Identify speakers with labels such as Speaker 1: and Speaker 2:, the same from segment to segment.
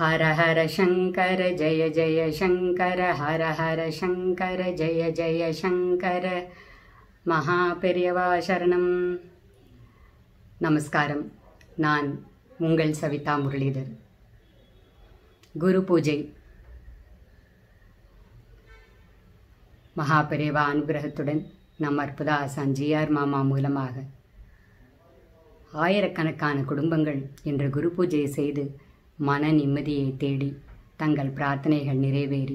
Speaker 1: ஹர ஹர சங்கர ஜெய ஜெய சங்கர ஹர ஹர சங்கர ஜெய ஜெய சங்கர மகா பெரியவா சரணம் நமஸ்காரம் நான் உங்கள் சவிதா முரளிதர் குரு பூஜை மகா பெரியவா அனுகிரகத்துடன் நம் அற்புத ஆசான் ஜிஆர் மாமா மூலமாக ஆயிரக்கணக்கான குடும்பங்கள் இன்று குரு பூஜையை செய்து மன நிம்மதியை தேடி தங்கள் பிரார்த்தனைகள் நிறைவேறி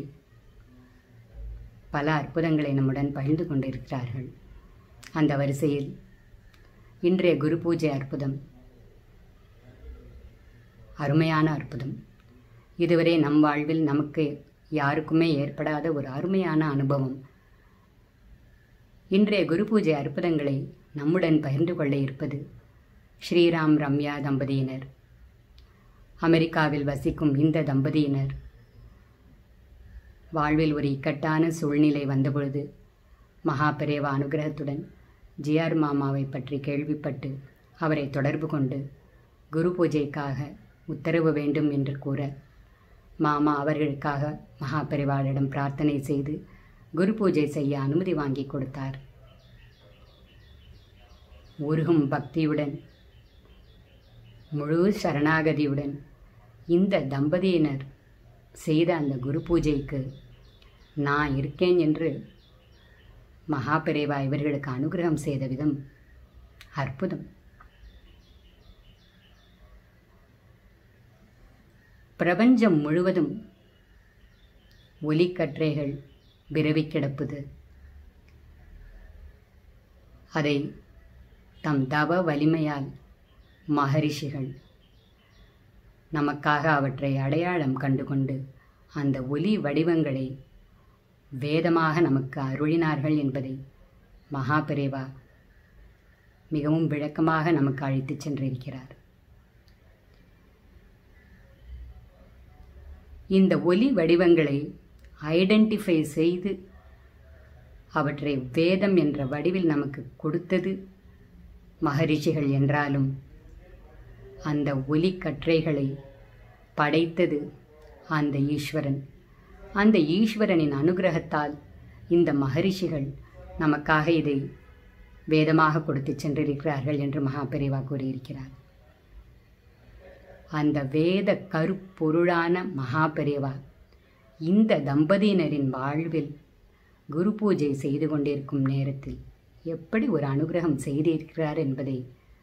Speaker 1: பல அற்புதங்களை நம்முடன் பகிர்ந்து கொண்டிருக்கிறார்கள் அந்த வரிசையில் இன்றைய குரு பூஜை அற்புதம் அருமையான அற்புதம் இதுவரை நம் வாழ்வில் நமக்கு யாருக்குமே ஏற்படாத ஒரு அருமையான அனுபவம் இன்றைய குரு பூஜை அற்புதங்களை நம்முடன் பகிர்ந்து கொள்ள இருப்பது ஸ்ரீராம் ரம்யா தம்பதியினர் அமெரிக்காவில் வசிக்கும் இந்த தம்பதியினர் வாழ்வில் ஒரு இக்கட்டான சூழ்நிலை வந்தபொழுது மகா பெரியவா அனுகிரகத்துடன் ஜிஆர் மாமாவை பற்றி கேள்விப்பட்டு அவரை தொடர்பு கொண்டு குரு பூஜைக்காக உத்தரவு வேண்டும் என்று கூற மாமா அவர்களுக்காக மகா பெரிவாளிடம் பிரார்த்தனை செய்து குரு பூஜை செய்ய அனுமதி வாங்கி கொடுத்தார் உருகும் பக்தியுடன் முழு சரணாகதியுடன் இந்த தம்பதியினர் செய்த அந்த குரு பூஜைக்கு நான் இருக்கேன் என்று மகாபெரிவா இவர்களுக்கு அனுகிரகம் செய்த விதம் அற்புதம் பிரபஞ்சம் முழுவதும் ஒலிக்கற்றைகள் விரவி கிடப்புது அதை தம் தவ வலிமையால் மகரிஷிகள் நமக்காக அவற்றை அடையாளம் கண்டுகொண்டு அந்த ஒலி வடிவங்களை வேதமாக நமக்கு அருளினார்கள் என்பதை மகாபெரிவா மிகவும் விளக்கமாக நமக்கு அழைத்துச் சென்றிருக்கிறார் இந்த ஒலி வடிவங்களை ஐடென்டிஃபை செய்து அவற்றை வேதம் என்ற வடிவில் நமக்கு கொடுத்தது மகரிஷிகள் என்றாலும் அந்த ஒலி கற்றைகளை படைத்தது அந்த ஈஸ்வரன் அந்த ஈஸ்வரனின் அனுகிரகத்தால் இந்த மகரிஷிகள் நமக்காக இதை வேதமாக கொடுத்து சென்றிருக்கிறார்கள் என்று மகாபெரிவா கூறியிருக்கிறார் அந்த வேத கருப்பொருளான மகாபெரிவா இந்த தம்பதியினரின் வாழ்வில் குரு பூஜை செய்து கொண்டிருக்கும் நேரத்தில் எப்படி ஒரு அனுகிரகம் செய்திருக்கிறார் என்பதை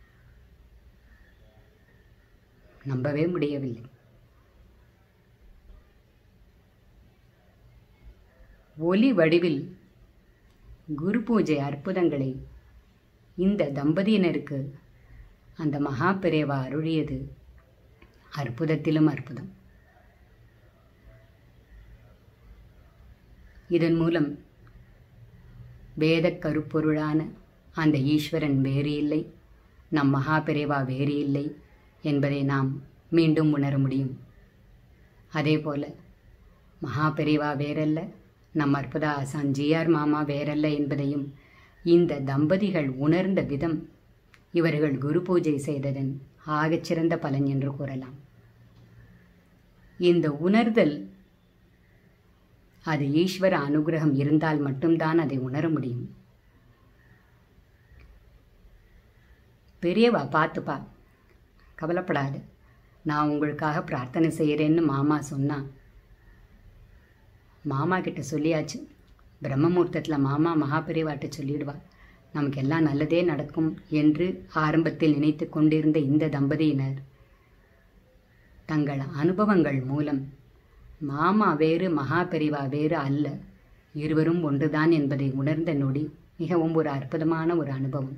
Speaker 1: நம்பவே முடியவில்லை ஒலி வடிவில் குரு பூஜை அற்புதங்களை இந்த தம்பதியினருக்கு அந்த மகாபெரேவா அருளியது அற்புதத்திலும் அற்புதம் இதன் மூலம் வேத கருப்பொருளான அந்த ஈஸ்வரன் வேறு இல்லை நம் மகாபெரிவா வேறு இல்லை என்பதை நாம் மீண்டும் உணர முடியும் அதே போல மகாபெரிவா வேறல்ல நம் அற்புத ஆசான் ஜிஆர் மாமா வேறல்ல என்பதையும் இந்த தம்பதிகள் உணர்ந்த விதம் இவர்கள் குரு பூஜை செய்ததன் ஆகச்சிறந்த பலன் என்று கூறலாம் இந்த உணர்தல் அது ஈஸ்வர அனுகிரகம் இருந்தால் மட்டும்தான் அதை உணர முடியும் பெரியவா பார்த்துப்பா கவலைப்படாது நான் உங்களுக்காக பிரார்த்தனை செய்கிறேன்னு மாமா சொன்னான் மாமா கிட்ட சொல்லியாச்சு பிரம்மமுகூர்த்தத்தில் மாமா மகாபெரிவாட்ட சொல்லிடுவா நமக்கு எல்லாம் நல்லதே நடக்கும் என்று ஆரம்பத்தில் நினைத்து கொண்டிருந்த இந்த தம்பதியினர் தங்கள் அனுபவங்கள் மூலம் மாமா வேறு மகாபெரிவா வேறு அல்ல இருவரும் ஒன்றுதான் என்பதை உணர்ந்த நொடி மிகவும் ஒரு அற்புதமான ஒரு அனுபவம்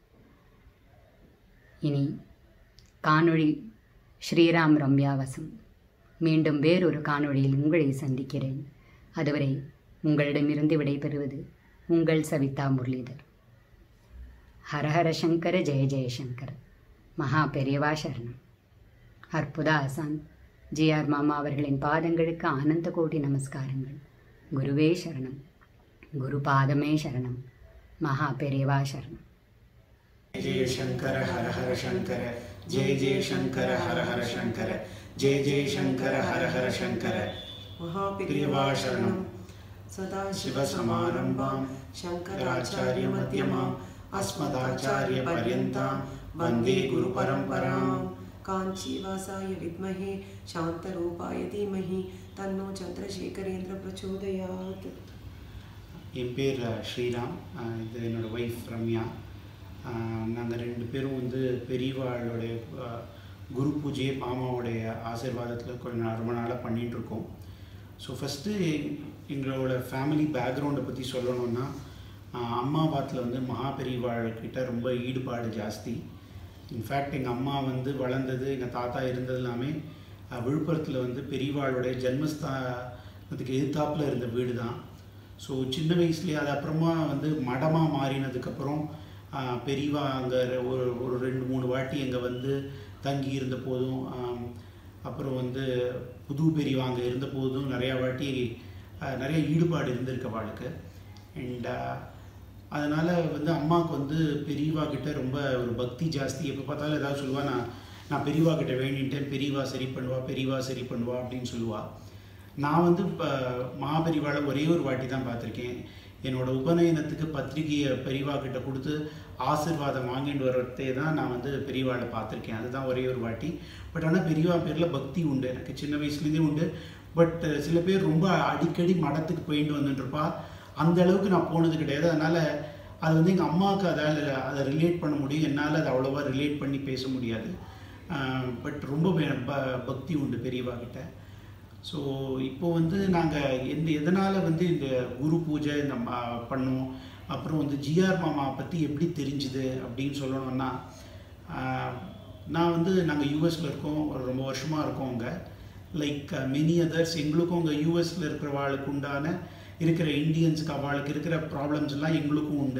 Speaker 1: இனி காணொளி ஸ்ரீராம் ரம்யாவசம் மீண்டும் வேறொரு காணொளியில் உங்களை சந்திக்கிறேன் அதுவரை உங்களிடமிருந்து விடைபெறுவது உங்கள் சவிதா முரளிதர் ஹரஹர சங்கர ஜெய ஜெயசங்கர மகா பெரியவா சரணம் அற்புத ஆசான் ஜிஆர் மாமா அவர்களின் பாதங்களுக்கு ஆனந்த கோடி நமஸ்காரங்கள் குருவே சரணம் குரு பாதமே சரணம் மகா பெரியவா சரணம்
Speaker 2: जय शंकर हर हर शंकर जय जय शङ्कर हर हर शङ्कर जय जय शङ्कर हर हर शङ्कर
Speaker 3: महाप्रियवाशरणं सदाशिवसमारम्भां शङ्कराचार्यमध्यमाम् अस्मदाचार्यपर्यन्तां वन्दे गुरुपरम्परां काञ्चीवासाय विद्महे शान्तरूपाय धीमहि तन्नो चन्द्रशेखरेन्द्र प्रचोदयात्
Speaker 2: என் பேர் அஹ், ஸ்ரீராம் அஹ், இது என்னோடய ஒய்ஃப் ரம்யா நாங்கள் ரெண்டு பேரும் வந்து பெரியவாளுடைய அஹ், குரு பூஜையை மாமாவுடைய ஆசீர்வாதத்தில் கொஞ்சம் ரொம்ப நாளாக பண்ணிட்டு இருக்கோம் ஸோ ஃபஸ்ட்டு எங்களோட ஃபேமிலி பேக்ரவுண்டை பற்றி சொல்லணும்னா அஹ், அம்மா பாத்தில் வந்து மகா பெரியவாள் கிட்ட ரொம்ப ஈடுபாடு ஜாஸ்தி இன்ஃபேக்ட் எங்கள் அம்மா வந்து வளர்ந்தது எங்கள் தாத்தா இருந்தது எல்லாமே அஹ், விழுப்புரத்தில் வந்து பெரியவாளுடைய ஜென்மஸ்தானத்துக்கு எதிர்த்தாப்புல இருந்த வீடு தான் ஸோ சின்ன வயசுலேயே அது அப்புறமா வந்து மடமாக மாறினதுக்கப்புறம் ஆஹ், பெரியவா அங்கே ஒரு ஒரு ரெண்டு மூணு வாட்டி அங்கே வந்து தங்கி இருந்த போதும் ஆம், அப்புறம் வந்து புது பெரியவா அங்கே இருந்த போதும் நிறையா வாட்டி ஆஹ், நிறைய ஈடுபாடு இருந்திருக்கு அவளுக்கு அண்ட் அதனால் வந்து அம்மாவுக்கு வந்து பெரியவா கிட்ட ரொம்ப ஒரு பக்தி ஜாஸ்தி எப்போ பார்த்தாலும் ஏதாவது சொல்லுவா நான் நான் பெரியவா கிட்ட வேண்டிட்டேன் பெரியவா சரி பண்ணுவா பெரியவா சரி பண்ணுவா அப்படின்னு சொல்லுவா நான் வந்து இப்போ மகாபெரிவாளை ஒரே ஒரு வாட்டி தான் பார்த்துருக்கேன் என்னோட உபநயனத்துக்கு பத்திரிகையை பெரியவா கிட்ட கொடுத்து ஆசீர்வாதம் வாங்கிட்டு வரதே தான் நான் வந்து பெரியவாளை பார்த்துருக்கேன் அதுதான் ஒரே ஒரு வாட்டி பட் ஆனால் பெரியவா பேரில் பக்தி உண்டு எனக்கு சின்ன வயசுலேருந்தே உண்டு பட் சில பேர் ரொம்ப அடிக்கடி மடத்துக்கு போயிட்டு வந்துட்டுருப்பா அந்த அளவுக்கு நான் போனது கிடையாது அதனால் அது வந்து எங்கள் அம்மாவுக்கு அதால் அதை ரிலேட் பண்ண முடியும் என்னால் அதை அவ்வளோவா ரிலேட் பண்ணி பேச முடியாது பட் ரொம்ப வே- ப- பக்தி உண்டு பெரியவா கிட்ட ஸோ இப்போ வந்து நாங்கள் எந்த எதனால் வந்து இந்த குரு பூஜை இந்த ம- பண்ணோம் அப்புறம் வந்து ஜிஆர் மாமா பற்றி எப்படி தெரிஞ்சுது அப்படின்னு சொல்லணும்னா ஆஹ், நான் வந்து நாங்கள் யூஎஸில் இருக்கோம் ஒரு ரொம்ப வருஷமாக இருக்கோம் அங்கே லைக் மெனி அதர்ஸ் எங்களுக்கும் அங்கே யூஎஸில் இருக்கிறவாளுக்கு உண்டான இருக்கிற இந்தியன்ஸுக்கு அவளுக்கு இருக்கிற ப்ராப்ளம்ஸ் எல்லாம் எங்களுக்கும் உண்டு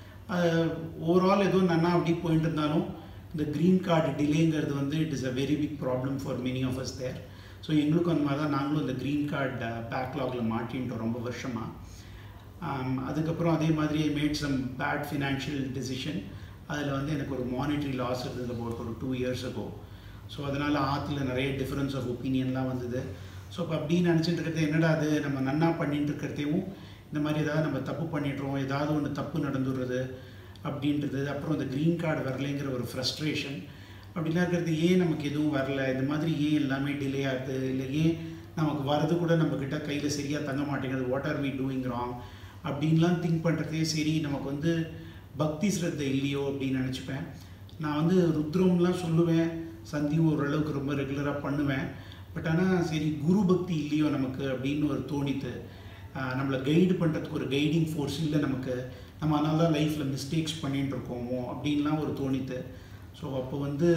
Speaker 2: ஓவரால் ஏதோ நன்னா அப்படி போயிட்டு இருந்தாலும் இந்த க்ரீன் கார்டு டிலேங்கிறது வந்து it is a very big problem for many of us there so எங்களுக்கும் அந்த மாதிரி தான் நாங்களும் இந்த க்ரீன் கார்டு பேக்லாகில் மாட்டின்ட்டோம் ரொம்ப வருஷமாக ஆம், அதுக்கப்புறம் அதே மாதிரி made some bad financial decision அதில் வந்து எனக்கு ஒரு மானிட்டரி லாஸ் இருந்தது about ஒரு டூ இயர்ஸ் ago ஸோ அதனால் ஆற்றுல நிறைய டிஃப்ரென்ஸ் ஆஃப் ஒப்பீனியன்லாம் வந்தது ஸோ இப்போ அப்படின்னு நினச்சிட்டு இருக்கிறது என்னடா அது நம்ம நன்னா பண்ணிட்டு இருக்கிறதையும் இந்த மாதிரி ஏதாவது நம்ம தப்பு பண்ணிடுறோம் ஏதாவது ஒன்று தப்பு நடந்துடுறது அப்படின்றது அப்புறம் இந்த க்ரீன் கார்டு வரலைங்கிற ஒரு ஃப்ரஸ்ட்ரேஷன் அப்படிலாம் இருக்கிறது ஏன் நமக்கு எதுவும் வரல இந்த மாதிரி ஏன் எல்லாமே டிலே ஆகுது இல்லை ஏன் நமக்கு வரது கூட நம்மக்கிட்ட கையில் சரியாக தங்க மாட்டேங்குது what are we doing wrong அப்படின்லாம் திங்க் பண்ணுறதே சரி நமக்கு வந்து பக்தி ஸ்ரத்தை இல்லையோ அப்படின்னு நினச்சிப்பேன் நான் வந்து ருத்ரம்லாம் சொல்லுவேன் சந்தியும் ஓரளவுக்கு ரொம்ப ரெகுலராக பண்ணுவேன் பட் ஆனால் சரி குரு பக்தி இல்லையோ நமக்கு அப்படின்னு ஒரு தோணித்து ஆஹ் நம்மளை கைடு பண்ணுறதுக்கு ஒரு கைடிங் ஃபோர்ஸ் இல்லை நமக்கு நம்ம அதனால தான் லைஃப்பில் மிஸ்டேக்ஸ் பண்ணிட்டு இருக்கோமோ அப்படின்லாம் ஒரு தோணித்து ஸோ அப்போ வந்து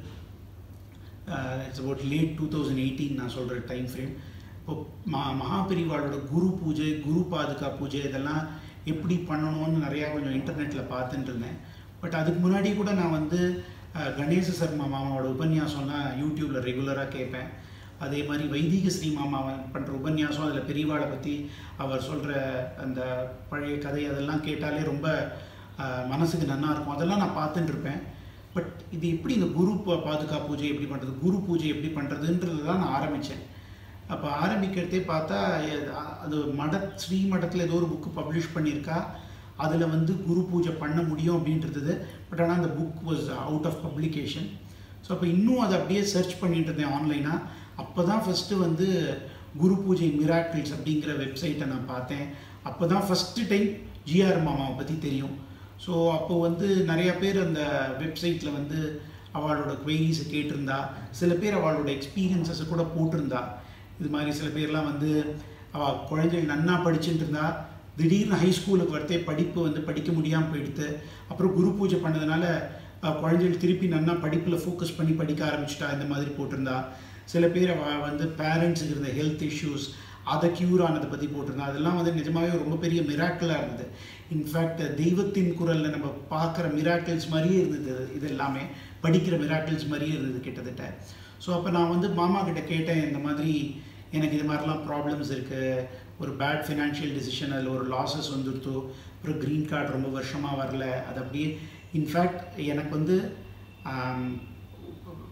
Speaker 2: it's about late two thousand eighteen நான் சொல்கிற டைம் ஃப்ரேம் இப்போ மா மகாபெரிவாளோட குரு பூஜை குரு பாதுகா பூஜை இதெல்லாம் எப்படி பண்ணணும்னு நிறையா கொஞ்சம் இன்டர்நெட்டில் பார்த்துட்டு இருந்தேன் பட் அதுக்கு முன்னாடி கூட நான் வந்து அஹ், கணேச சர்மா மாமாவோட உபன்யாசம்லாம் யூடியூப்பில் ரெகுலராக கேட்பேன் அதே மாதிரி வைதிக ஸ்ரீ மாமா பண்ணுற உபன்யாசம் அதில் பெரியவாளை பற்றி அவர் சொல்கிற அந்த பழைய கதை அதெல்லாம் கேட்டாலே ரொம்ப அஹ், மனசுக்கு நல்லா இருக்கும் அதெல்லாம் நான் பார்த்துட்டு இருப்பேன் பட் இது எப்படி இந்த குரு பா- பாதுகா பூஜை எப்படி பண்ணுறது குரு பூஜை எப்படி பண்ணுறதுன்றது தான் நான் ஆரம்பித்தேன் அப்போ ஆரம்பிக்கிறதே பார்த்தா எ- அ- அது மட ஸ்ரீ மடத்தில் ஏதோ ஒரு புக்கு பப்ளிஷ் பண்ணியிருக்கா அதில் வந்து குரு பூஜை பண்ண முடியும் அப்படின்றது பட் ஆனால் அந்த book was out of publication so அப்போ இன்னும் அதை அப்படியே சர்ச் பண்ணிட்டு இருந்தேன் ஆன்லைனாக அப்போ தான் ஃபஸ்ட்டு வந்து குரு பூஜை மிராக்கிள்ஸ் அப்படிங்கிற வெப்சைட்டை நான் பார்த்தேன் அப்போ தான் ஃபஸ்ட்டு டைம் ஜிஆர் மாமாவை பற்றி தெரியும் ஸோ அப்போ வந்து நிறைய பேர் அந்த வெப்சைட்டில் வந்து அவளோட குவெரிஸை கேட்டிருந்தா சில பேர் அவளோட எக்ஸ்பீரியன்ஸஸை கூட போட்டிருந்தா இது மாதிரி சில பேர்லாம் வந்து அவள் குழந்தைகள் நன்னா படிச்சுட்டு இருந்தா திடீர்னு ஹை ஸ்கூலுக்கு வரத்தே படிப்பு வந்து படிக்க முடியாமல் போயிடுத்து அப்புறம் குரு பூஜை பண்ணதுனால அஹ், குழந்தைகள் திருப்பி நன்னா படிப்பில் ஃபோக்கஸ் பண்ணி படிக்க ஆரம்பிச்சிட்டா இந்த மாதிரி போட்டிருந்தா சில பேர் அவ வந்து பேரண்ட்ஸுக்கு இருந்த ஹெல்த் இஷ்யூஸ் அதை க்யூர் ஆனதை பற்றி போட்டிருந்தா அதெல்லாம் வந்து நிஜமாவே ரொம்ப பெரிய மிராக்கிளாக இருந்தது இன்ஃபேக்ட் தெய்வத்தின் குரலில் நம்ம பார்க்குற மிராக்கிள்ஸ் மாதிரியே இருந்தது இது எல்லாமே படிக்கிற மிராக்கிள்ஸ் மாதிரியே இருந்தது கிட்டத்தட்ட ஸோ அப்போ நான் வந்து மாமா கிட்ட கேட்டேன் இந்த மாதிரி எனக்கு இது மாதிரிலாம் ப்ராப்ளம்ஸ் இருக்குது ஒரு பேட் ஃபினான்ஷியல் டிசிஷன் அதில் ஒரு லாஸஸ் வந்துருத்தோ அப்புறம் க்ரீன் கார்டு ரொம்ப வருஷமாக வரல அது அப்படியே இன்ஃபேக்ட் எனக்கு வந்து ஆம்,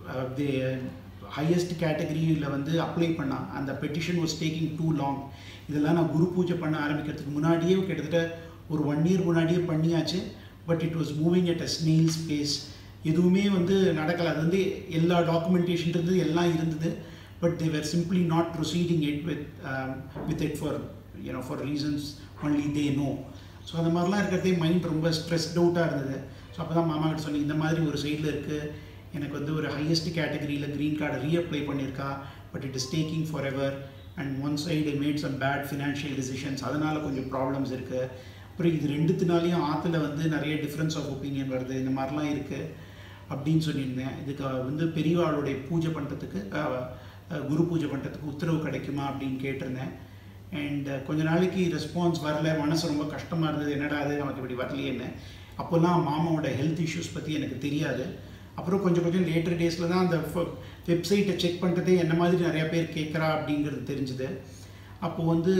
Speaker 2: தி ஹையஸ்ட் கேட்டகரியில் வந்து அப்ளை பண்ணான் அந்த petition was taking too long இதெல்லாம் நான் குரு பூஜை பண்ண ஆரம்பிக்கிறதுக்கு முன்னாடியே கிட்டத்தட்ட ஒரு ஒன் இயர் முன்னாடியே பண்ணியாச்சு but it was moving at a snail space எதுவுமே வந்து நடக்கலை அது வந்து எல்லா டாக்குமெண்டேஷன் இருந்தது எல்லாம் இருந்தது but they were simply not proceeding it with with it for you know for reasons only they know so அந்த மாதிரிலாம் இருக்கிறதே மைண்ட் ரொம்ப ஸ்ட்ரெஸ்ட் அவுட்டாக இருந்தது ஸோ அப்போ தான் மாமா கிட்ட சொன்னேன் இந்த மாதிரி ஒரு சைடில் இருக்குது எனக்கு வந்து ஒரு ஹையஸ்ட் கேட்டகரியில் க்ரீன் கார்டை ரீஅப்ளை பண்ணியிருக்கா but it is taking forever and one side made some bad financial decisions அதனால் கொஞ்சம் ப்ராப்ளம்ஸ் இருக்குது அப்புறம் இது ரெண்டுத்தினாலையும் ஆற்றுல வந்து நிறைய டிஃப்ரென்ஸ் ஆஃப் ஒப்பீனியன் வருது இந்த மாதிரிலாம் இருக்குது அப்படின்னு சொல்லியிருந்தேன் இதுக்கு வந்து பெரியவாளுடைய பூஜை பண்ணுறதுக்கு குரு பூஜை பண்ணுறதுக்கு உத்தரவு கிடைக்குமா அப்படின்னு கேட்டிருந்தேன் அண்ட் கொஞ்ச நாளைக்கு ரெஸ்பான்ஸ் வரல மனசு ரொம்ப கஷ்டமாக இருந்தது என்னடா அது நமக்கு இப்படி வரலையேன்னு அப்போல்லாம் மாமாவோட ஹெல்த் இஷ்யூஸ் பற்றி எனக்கு தெரியாது அப்புறம் கொஞ்சம் கொஞ்சம் லேட்டர் டேஸில் தான் அந்த வெப்சைட்டை செக் பண்ணுறதே என்ன மாதிரி நிறையா பேர் கேட்குறா அப்படிங்கிறது தெரிஞ்சுது அப்போது வந்து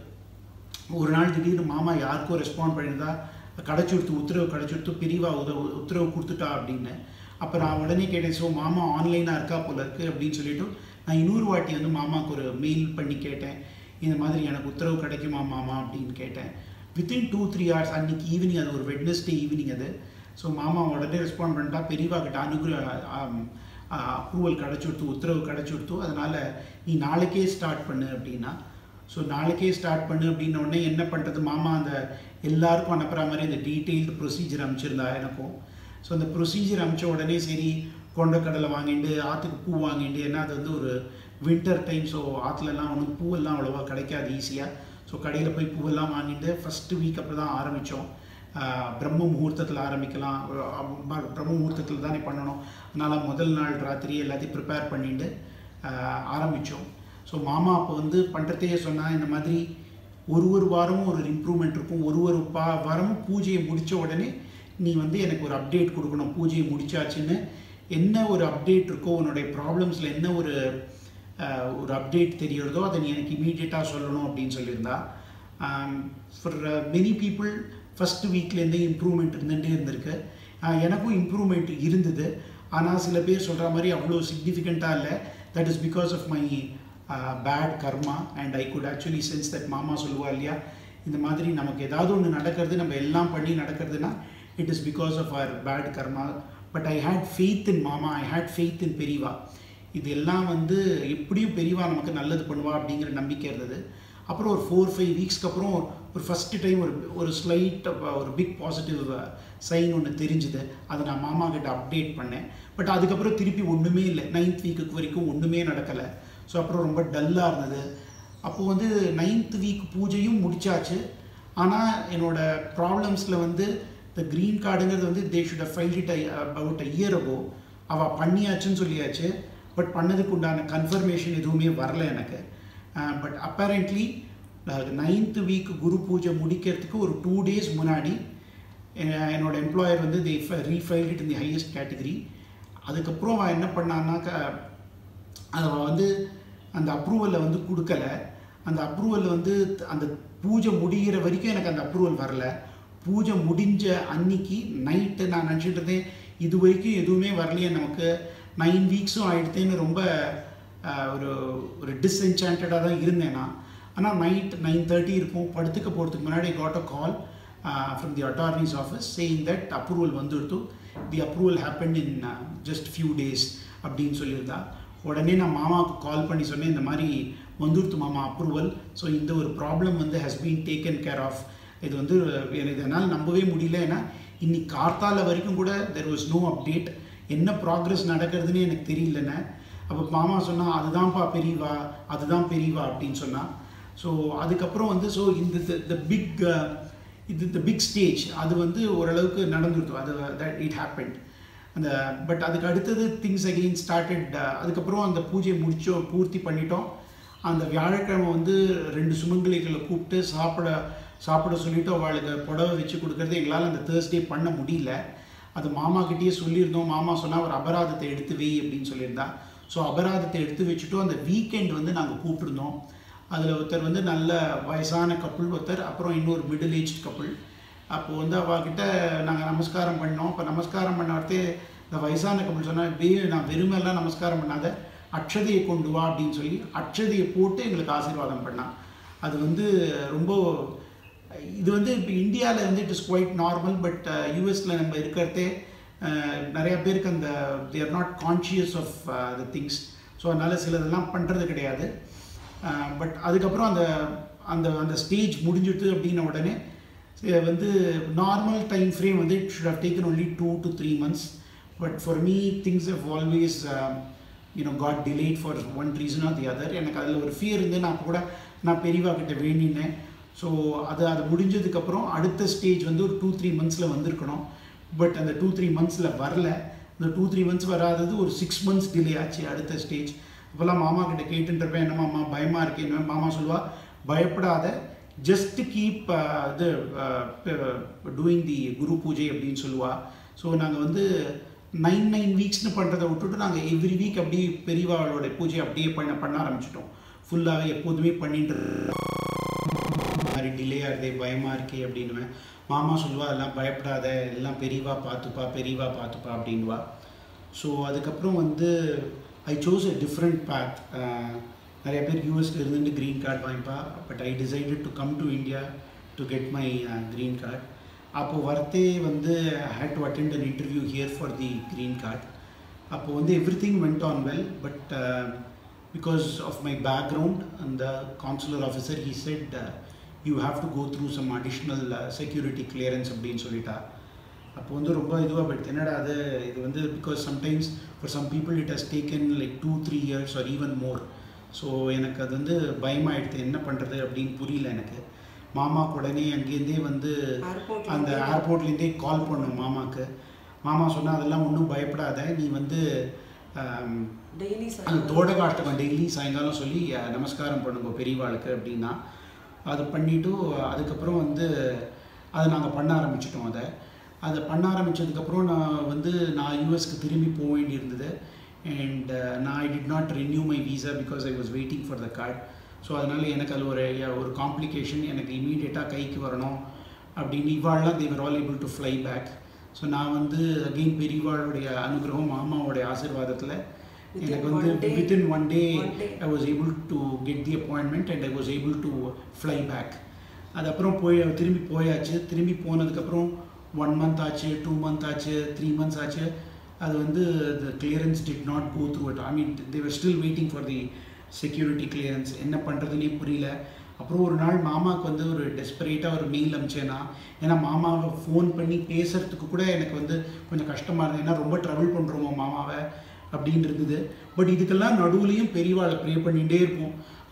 Speaker 2: ஒரு நாள் திடீர்னு மாமா யாருக்கோ ரெஸ்பாண்ட் பண்ணியிருந்தா கிடச்சி கொடுத்து உத்தரவு கிடச்சி கொடுத்து பிரிவா உதவு உத்தரவு கொடுத்துட்டா அப்படின்னு அப்போ நான் உடனே கேட்டேன் ஸோ மாமா ஆன்லைனாக இருக்கா போல இருக்குது அப்படின்னு சொல்லிட்டு நான் இன்னொரு வாட்டி வந்து மாமாவுக்கு ஒரு மெயில் பண்ணி கேட்டேன் இந்த மாதிரி எனக்கு உத்தரவு கிடைக்குமா மாமா அப்படின்னு கேட்டேன் வித்தின் டூ த்ரீ ஹவர்ஸ் அன்றைக்கி ஈவினிங் அது ஒரு வெட்னஸ்டே ஈவினிங் அது ஸோ மாமா உடனே ரெஸ்பாண்ட் பண்ணிட்டா பெரியவா கிட்ட அனுகிர அப்ரூவல் கிடச்சி கொடுத்து உத்தரவு கிடச்சி கொடுத்து அதனால் நீ நாளைக்கே ஸ்டார்ட் பண்ணு அப்படின்னா ஸோ நாளைக்கே ஸ்டார்ட் பண்ணு அப்படின்ன உடனே என்ன பண்ணுறது மாமா அந்த எல்லாருக்கும் அனுப்புகிற மாதிரி அந்த டீட்டெயில்டு ப்ரொசீஜர் அமைச்சிருந்தா எனக்கும் ஸோ அந்த ப்ரொசீஜர் அமைச்ச உடனே சரி கொண்டக்கடலை வாங்கிட்டு ஆற்றுக்கு பூ வாங்கிட்டு ஏன்னா அது வந்து ஒரு வின்டர் டைம் ஸோ ஆற்றுலலாம் ஒன்றும் பூவெல்லாம் அவ்வளோவா கிடைக்காது ஈஸியாக ஸோ கடையில் போய் பூவெல்லாம் வாங்கிட்டு ஃபஸ்ட்டு வீக் அப்போ தான் ஆரம்பித்தோம் பிரம்ம முகூர்த்தத்தில் ஆரம்பிக்கலாம் பிரம்ம முகூர்த்தத்தில் தானே பண்ணணும் அதனால் முதல் நாள் ராத்திரி எல்லாத்தையும் ப்ரிப்பேர் பண்ணிட்டு ஆரம்பித்தோம் ஸோ மாமா அப்போ வந்து பண்ணுறதையே சொன்னால் இந்த மாதிரி ஒரு ஒரு வாரமும் ஒரு இம்ப்ரூவ்மெண்ட் இருக்கும் ஒரு ஒரு பா வாரமும் பூஜையை முடித்த உடனே நீ வந்து எனக்கு ஒரு அப்டேட் கொடுக்கணும் பூஜையை முடிச்சாச்சுன்னு என்ன ஒரு அப்டேட் இருக்கோ உன்னுடைய ப்ராப்ளம்ஸில் என்ன ஒரு ஒரு அப்டேட் தெரியறதோ அதை நீ எனக்கு இமீடியட்டாக சொல்லணும் அப்படின்னு சொல்லியிருந்தா ஃபார் மெனி பீப்புள் ஃபஸ்ட்டு வீக்லேருந்தே இம்ப்ரூவ்மெண்ட் இருந்துகிட்டே இருந்திருக்கு எனக்கும் இம்ப்ரூவ்மெண்ட் இருந்தது ஆனால் சில பேர் சொல்கிற மாதிரி அவ்வளோ சிக்னிஃபிகண்ட்டாக இல்லை that is because of my bad karma and I good actually sense that மாமா சொல்லுவா இல்லையா இந்த மாதிரி நமக்கு ஏதாவது ஒன்று நடக்கிறது நம்ம எல்லாம் பண்ணி நடக்கிறதுனா it is because of our bad karma but I had faith in மாமா ஐ ஹேட் ஃபெய்த் இன் பெரியவா இது எல்லாம் வந்து எப்படியும் பெரியவா நமக்கு நல்லது பண்ணுவா அப்படிங்கிற நம்பிக்கை இருந்தது அப்புறம் ஒரு ஃபோர் ஃபைவ் வீக்ஸ்க்கு அப்புறம் ஒரு ஃபஸ்ட்டு டைம் ஒரு ஒரு ஸ்லைட் ஒரு பிக் பாசிட்டிவ் சைன் ஒன்று தெரிஞ்சுது அதை நான் மாமா கிட்ட அப்டேட் பண்ணேன் பட் அதுக்கப்புறம் திருப்பி ஒன்றுமே இல்லை நைன்த் வீக்குக்கு வரைக்கும் ஒன்றுமே நடக்கலை ஸோ அப்புறம் ரொம்ப டல்லாக இருந்தது அப்போது வந்து நைன்த் வீக் பூஜையும் முடிச்சாச்சு ஆனால் என்னோட ப்ராப்ளம்ஸில் வந்து இந்த க்ரீன் கார்டுங்கிறது வந்து they should file it about a year ago அவள் பண்ணியாச்சுன்னு சொல்லியாச்சு பட் பண்ணதுக்கு உண்டான கன்ஃபர்மேஷன் எதுவுமே வரல எனக்கு பட் அப்பேரண்ட்லி நைன்த்து வீக் குரு பூஜை முடிக்கிறதுக்கு ஒரு டூ டேஸ் முன்னாடி என்னோட எம்ப்ளாயர் வந்து they refiled it in the highest category அதுக்கப்புறம் அவன் என்ன பண்ணான்னாக்கா அதை வந்து அந்த அப்ரூவலை வந்து கொடுக்கல அந்த அப்ரூவல் வந்து அந்த பூஜை முடிகிற வரைக்கும் எனக்கு அந்த அப்ரூவல் வரல பூஜை முடிஞ்ச அன்னைக்கு நைட்டு நான் நினச்சிட்டு இருந்தேன் இது வரைக்கும் எதுவுமே வரலையே நமக்கு நைன் வீக்ஸும் ஆகிடுத்தேன்னு ரொம்ப ஒரு ஒரு டிஸ்என்சான்டாக தான் இருந்தேன் நான் ஆனால் நைட் நைன் தேர்ட்டி இருக்கும் படுத்துக்க போகிறதுக்கு முன்னாடி got a call from the attorney's office saying that approval வந்துடுத்து the approval happen in just few days அப்படின்னு சொல்லியிருந்தா உடனே நான் மாமாவுக்கு கால் பண்ணி சொன்னேன் இந்த மாதிரி வந்துடுத்து மாமா அப்ரூவல் ஸோ இந்த ஒரு ப்ராப்ளம் வந்து has been taken care of இது வந்து எனக்கு என்னால் நம்பவே முடியல ஏன்னா இன்னைக்கு கார்த்தால வரைக்கும் கூட தெர் வாஸ் நோ அப்டேட் என்ன ப்ராக்ரஸ் நடக்கிறதுன்னு எனக்கு தெரியலன்னு அப்போ மாமா சொன்னால் அதுதான்ப்பா பெரியவா அதுதான் பெரியவா அப்படின்னு சொன்னான் ஸோ அதுக்கப்புறம் வந்து ஸோ இந்த த பிக் இது த பிக் ஸ்டேஜ் அது வந்து ஓரளவுக்கு நடந்துருத்தோம் அது தட் இட் ஹேப்பன் அந்த பட் அதுக்கு அடுத்தது திங்ஸ் அகெயின் ஸ்டார்டட் அதுக்கப்புறம் அந்த பூஜையை முடிச்சோம் பூர்த்தி பண்ணிட்டோம் அந்த வியாழக்கிழமை வந்து ரெண்டு சுமங்கலிகளை கூப்பிட்டு சாப்பிட சாப்பிட சொல்லிவிட்டு அவளுக்கு புடவை வச்சு கொடுக்கறது எங்களால் அந்த தேர்ஸ்டே பண்ண முடியல அது மாமா கிட்டேயே சொல்லியிருந்தோம் மாமா சொன்னால் ஒரு அபராதத்தை எடுத்து வை அப்படின்னு சொல்லியிருந்தா ஸோ அபராதத்தை எடுத்து வச்சுட்டோம் அந்த வீக்கெண்ட் வந்து நாங்கள் கூப்பிட்டுருந்தோம் அதில் ஒருத்தர் வந்து நல்ல வயசான கப்புள் ஒருத்தர் அப்புறம் இன்னொரு மிடில் ஏஜ் கப்புள் அப்போது வந்து அவகிட்ட நாங்கள் நமஸ்காரம் பண்ணோம் இப்போ நமஸ்காரம் பண்ண வார்த்தே இந்த வயசான கப்பல் சொன்னால் வே நான் வெறுமெல்லாம் நமஸ்காரம் பண்ணாத அக்ஷதையை கொண்டு வா அப்படின்னு சொல்லி அக்ஷதையை போட்டு எங்களுக்கு ஆசீர்வாதம் பண்ணான் அது வந்து ரொம்ப இது வந்து இப்போ இந்தியாவில் வந்து it is quite normal but யூஎஸில் நம்ம இருக்கிறதே அஹ், நிறைய பேருக்கு அந்த they're not conscious of the things so அதனால் சிலதெல்லாம் பண்ணுறது கிடையாது பட் அதுக்கப்புறம் அந்த அந்த அந்த ஸ்டேஜ் முடிஞ்சிட்டு அப்படின்ன உடனே இது வந்து நார்மல் டைம் ஃப்ரேம் வந்து it should have taken only two to three months but for me things have always you know got delayed for one reason or the other எனக்கு அதில் ஒரு ஃபியர் இருந்து நான் கூட நான் பெரியவா கிட்ட வேண்டினேன் ஸோ அது அது முடிஞ்சதுக்கப்புறம் அடுத்த ஸ்டேஜ் வந்து ஒரு டூ த்ரீ மந்த்ஸில் வந்திருக்கணும் பட் அந்த டூ த்ரீ மந்த்ஸில் வரல இந்த டூ த்ரீ மந்த்ஸ் வராதது ஒரு சிக்ஸ் மந்த்ஸ் டிலே ஆச்சு அடுத்த ஸ்டேஜ் இப்போல்லாம் மாமா கிட்ட கேட்டுன்றப்ப என்ன மாமா பயமாக இருக்கு என்ன மாமா சொல்லுவா பயப்படாத ஜஸ்ட் கீப் இது டூயிங் தி குரு பூஜை அப்படின்னு சொல்லுவா ஸோ நாங்கள் வந்து நைன் நைன் வீக்ஸ்னு பண்ணுறதை விட்டுட்டு நாங்கள் எவ்ரி வீக் அப்படியே பெரியவாளோட பூஜை அப்படியே பண்ண பண்ண ஆரம்பிச்சிட்டோம் ஃபுல்லாகவே எப்போதுமே பண்ணிட்டு இந்த மாதிரி டிலே ஆகுதே பயமாக இருக்கே அப்படின்னுவேன் மாமா சொல்லுவா அதெல்லாம் பயப்படாத எல்லாம் பெரியவா பார்த்துப்பா பெரியவா பார்த்துப்பா அப்படின்வா ஸோ அதுக்கப்புறம் வந்து I chose a different path நிறைய பேர் யூஎஸ்ல இருந்துட்டு க்ரீன் கார்டு வாங்கிப்பா but I decided to come to India to get my green card அப்போ வரத்தே வந்து had to attend an interview here for the green card அப்போ வந்து everything went on well but because of my background அந்த consular officer he said you have to go through some additional security clearance அப்படின்னு சொல்லிட்டா அப்போ வந்து ரொம்ப இதுவாக போயிடுது என்னடா அது இது வந்து because sometimes for some people it has taken like two three years or even more so எனக்கு அது வந்து பயமாயிடுது என்ன பண்ணுறது அப்படின்னு புரியல எனக்கு மாமாக்கு உடனே அங்கேருந்தே வந்து
Speaker 3: Airport ல
Speaker 2: அந்த
Speaker 3: இருந்தே-
Speaker 2: ஏர்போர்ட்லேருந்தே கால் பண்ணோம் மாமாக்கு மாமா சொன்னால் அதெல்லாம் ஒன்றும் பயப்படாத நீ வந்து ஆம்,
Speaker 3: டெய்லி
Speaker 2: அந்த தோடகாஷ்டகம் டெய்லி சாயங்காலம் சொல்லி அஹ், நமஸ்காரம் பண்ணுங்க பெரியவாளுக்கு அப்படின்னா அது பண்ணிவிட்டு அதுக்கப்புறம் வந்து அதை நாங்கள் பண்ண ஆரம்பிச்சிட்டோம் அதை அதை பண்ண ஆரம்பித்ததுக்கப்புறம் நான் வந்து நான் யூஎஸ்க்கு திரும்பி போக வேண்டியிருந்தது அண்ட் நான் I did not renew my visa because I was waiting for the card so அதனால் எனக்கு அதில் ஒரு ஒரு காம்ப்ளிகேஷன் எனக்கு இமீடியட்டாக கைக்கு வரணும் அப்படின்னு இவாள்லாம் they were all able to fly back so நான் வந்து அகெயின் பெரியவாளுடைய அனுகிரகம் மாமாவோடைய ஆசீர்வாதத்தில்
Speaker 3: Within
Speaker 2: எனக்கு வந்து
Speaker 3: one day-
Speaker 2: within one day
Speaker 3: one day.
Speaker 2: I was able to get the appointment and I was able to fly back அது அப்புறம் போய் திரும்பி போயாச்சு திரும்பி போனதுக்கப்புறம் ஒன் மந்த் ஆச்சு டூ மந்த் ஆச்சு த்ரீ மந்த்ஸ் ஆச்சு அது வந்து the clearance did not go through it I mean they were still waiting for the security clearance என்ன பண்ணுறதுனே புரியல அப்புறம் ஒரு நாள் மாமாவுக்கு வந்து ஒரு டெஸ்பரேட்டாக ஒரு மெயில் அனுப்பிச்சேன்னா ஏன்னா மாமாவை ஃபோன் பண்ணி பேசுறதுக்கு கூட எனக்கு வந்து கொஞ்சம் கஷ்டமாக இருந்தது ஏன்னா ரொம்ப ட்ரபிள் பண்ணுறோமோ மாமாவை அப்படின்னு இருந்தது பட் இதுக்கெல்லாம் நடுவுலையும் பெரியவாளை ப்ரே பண்ணிகிட்டே இருப்போம்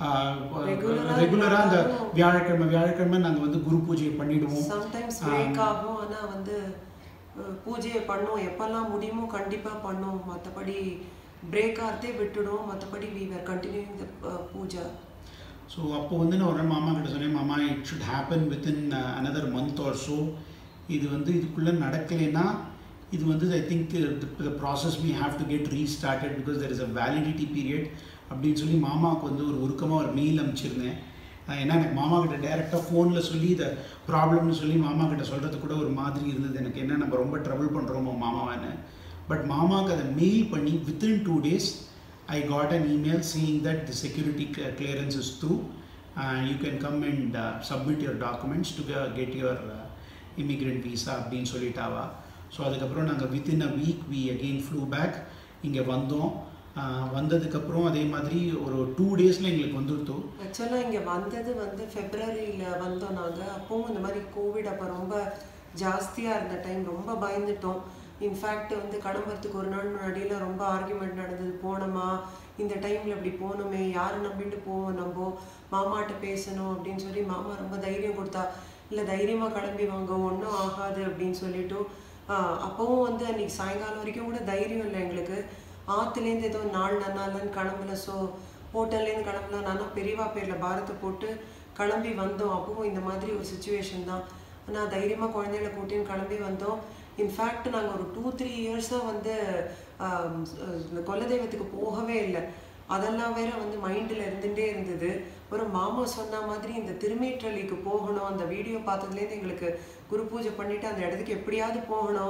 Speaker 3: Regular ஆ
Speaker 2: ரெகுலராக அந்த
Speaker 3: இருந்தாலும்
Speaker 2: வியாழக்கிழமை வியாழக்கிழமை நாங்கள் வந்து குரு பூஜை பண்ணிடுவோம்
Speaker 3: சம்டைம்ஸ் பிரேக் ஆகும் ஆனா வந்து அஹ், பூஜையை பண்ணோம் எப்பெல்லாம் முடியுமோ கண்டிப்பா பண்ணோம் மற்றபடி பிரேக் ஆகிறதே விட்டுடும் மற்றபடி we were continuing the puja
Speaker 2: so அப்போ வந்து நான் ஒரு நாள் மாமா கிட்ட சொன்னேன் மாமா it should happen within another month or so இது வந்து இதுக்குள்ளே நடக்கலைன்னா இது வந்து I think the process we have to get restarted because there is a validity period அப்படின்னு சொல்லி மாமாவுக்கு வந்து ஒரு உருக்கமாக ஒரு மெயில் அனுப்பிச்சிருந்தேன் அஹ் ஏன்னா எனக்கு மாமா கிட்ட டேரெக்டாக ஃபோனில் சொல்லி இதை ப்ராப்ளம்னு சொல்லி மாமா கிட்ட சொல்கிறது கூட ஒரு மாதிரி இருந்தது எனக்கு என்ன நம்ம ரொம்ப ட்ரபிள் பண்ணுறோமோ மாமாவான்னு பட் மாமாவுக்கு அதை மெயில் பண்ணி within two days I got an email saying that the security cl- clearance is through. Uh, you can come and uh, submit your documents to ge- get your uh, immigrant visa அப்படின்னு சொல்லிட்டாவா so அதுக்கப்புறம் நாங்கள் within a week we again flew back இங்கே வந்தோம் ஆஹ் வந்ததுக்கப்புறம் அதே மாதிரி ஒரு two டேஸில் எங்களுக்கு வந்துருத்தோம்
Speaker 3: ஆக்சுவலாக இங்கே வந்தது வந்து ஃபெப்ரவரியில் வந்தோம் நாங்கள் அப்பவும் இந்த மாதிரி கோவிட் அப்போ ரொம்ப ஜாஸ்தியாக இருந்த டைம் ரொம்ப பயந்துட்டோம் இன்ஃபேக்ட் வந்து கிளம்புறதுக்கு ஒரு நாள் முன்னாடியெல்லாம் ரொம்ப ஆர்குமெண்ட் நடந்தது போனோமா இந்த டைமில் இப்படி போகணுமே யாரை நம்பிட்டு போவோம் நம்ம மாமாட்ட பேசணும் அப்படின்னு சொல்லி மாமா ரொம்ப தைரியம் கொடுத்தா இல்லை தைரியமாக கிளம்பி வாங்க ஒன்றும் ஆகாது அப்படின்னு சொல்லிட்டு ஆஹ் அப்பவும் வந்து அன்னைக்கு சாயங்காலம் வரைக்கும் கூட தைரியம் இல்லை எங்களுக்கு ஆற்றுலேருந்து ஏதோ நாள் நன்னாலன்னு கிளம்பல ஸோ ஹோட்டல்லேருந்து கிளம்பலாம் நானும் பெரியவா பேரில் பாரத்தை போட்டு கிளம்பி வந்தோம் அப்பவும் இந்த மாதிரி ஒரு சுச்சுவேஷன் தான் ஆனால் தைரியமாக குழந்தைகளை கூட்டின்னு கிளம்பி வந்தோம் இன்ஃபேக்ட் நாங்கள் ஒரு டூ த்ரீ இயர்ஸாக வந்து ஆம், இந்த குலதெய்வத்துக்கு போகவே இல்லை அதெல்லாம் வேற வந்து மைண்டில் இருந்துகிட்டே இருந்தது ஒரு மாமா சொன்ன மாதிரி இந்த திருமேற்றலிக்கு போகணும் அந்த வீடியோ பார்த்ததுலேருந்து எங்களுக்கு குரு பூஜை பண்ணிட்டு அந்த இடத்துக்கு எப்படியாவது போகணும்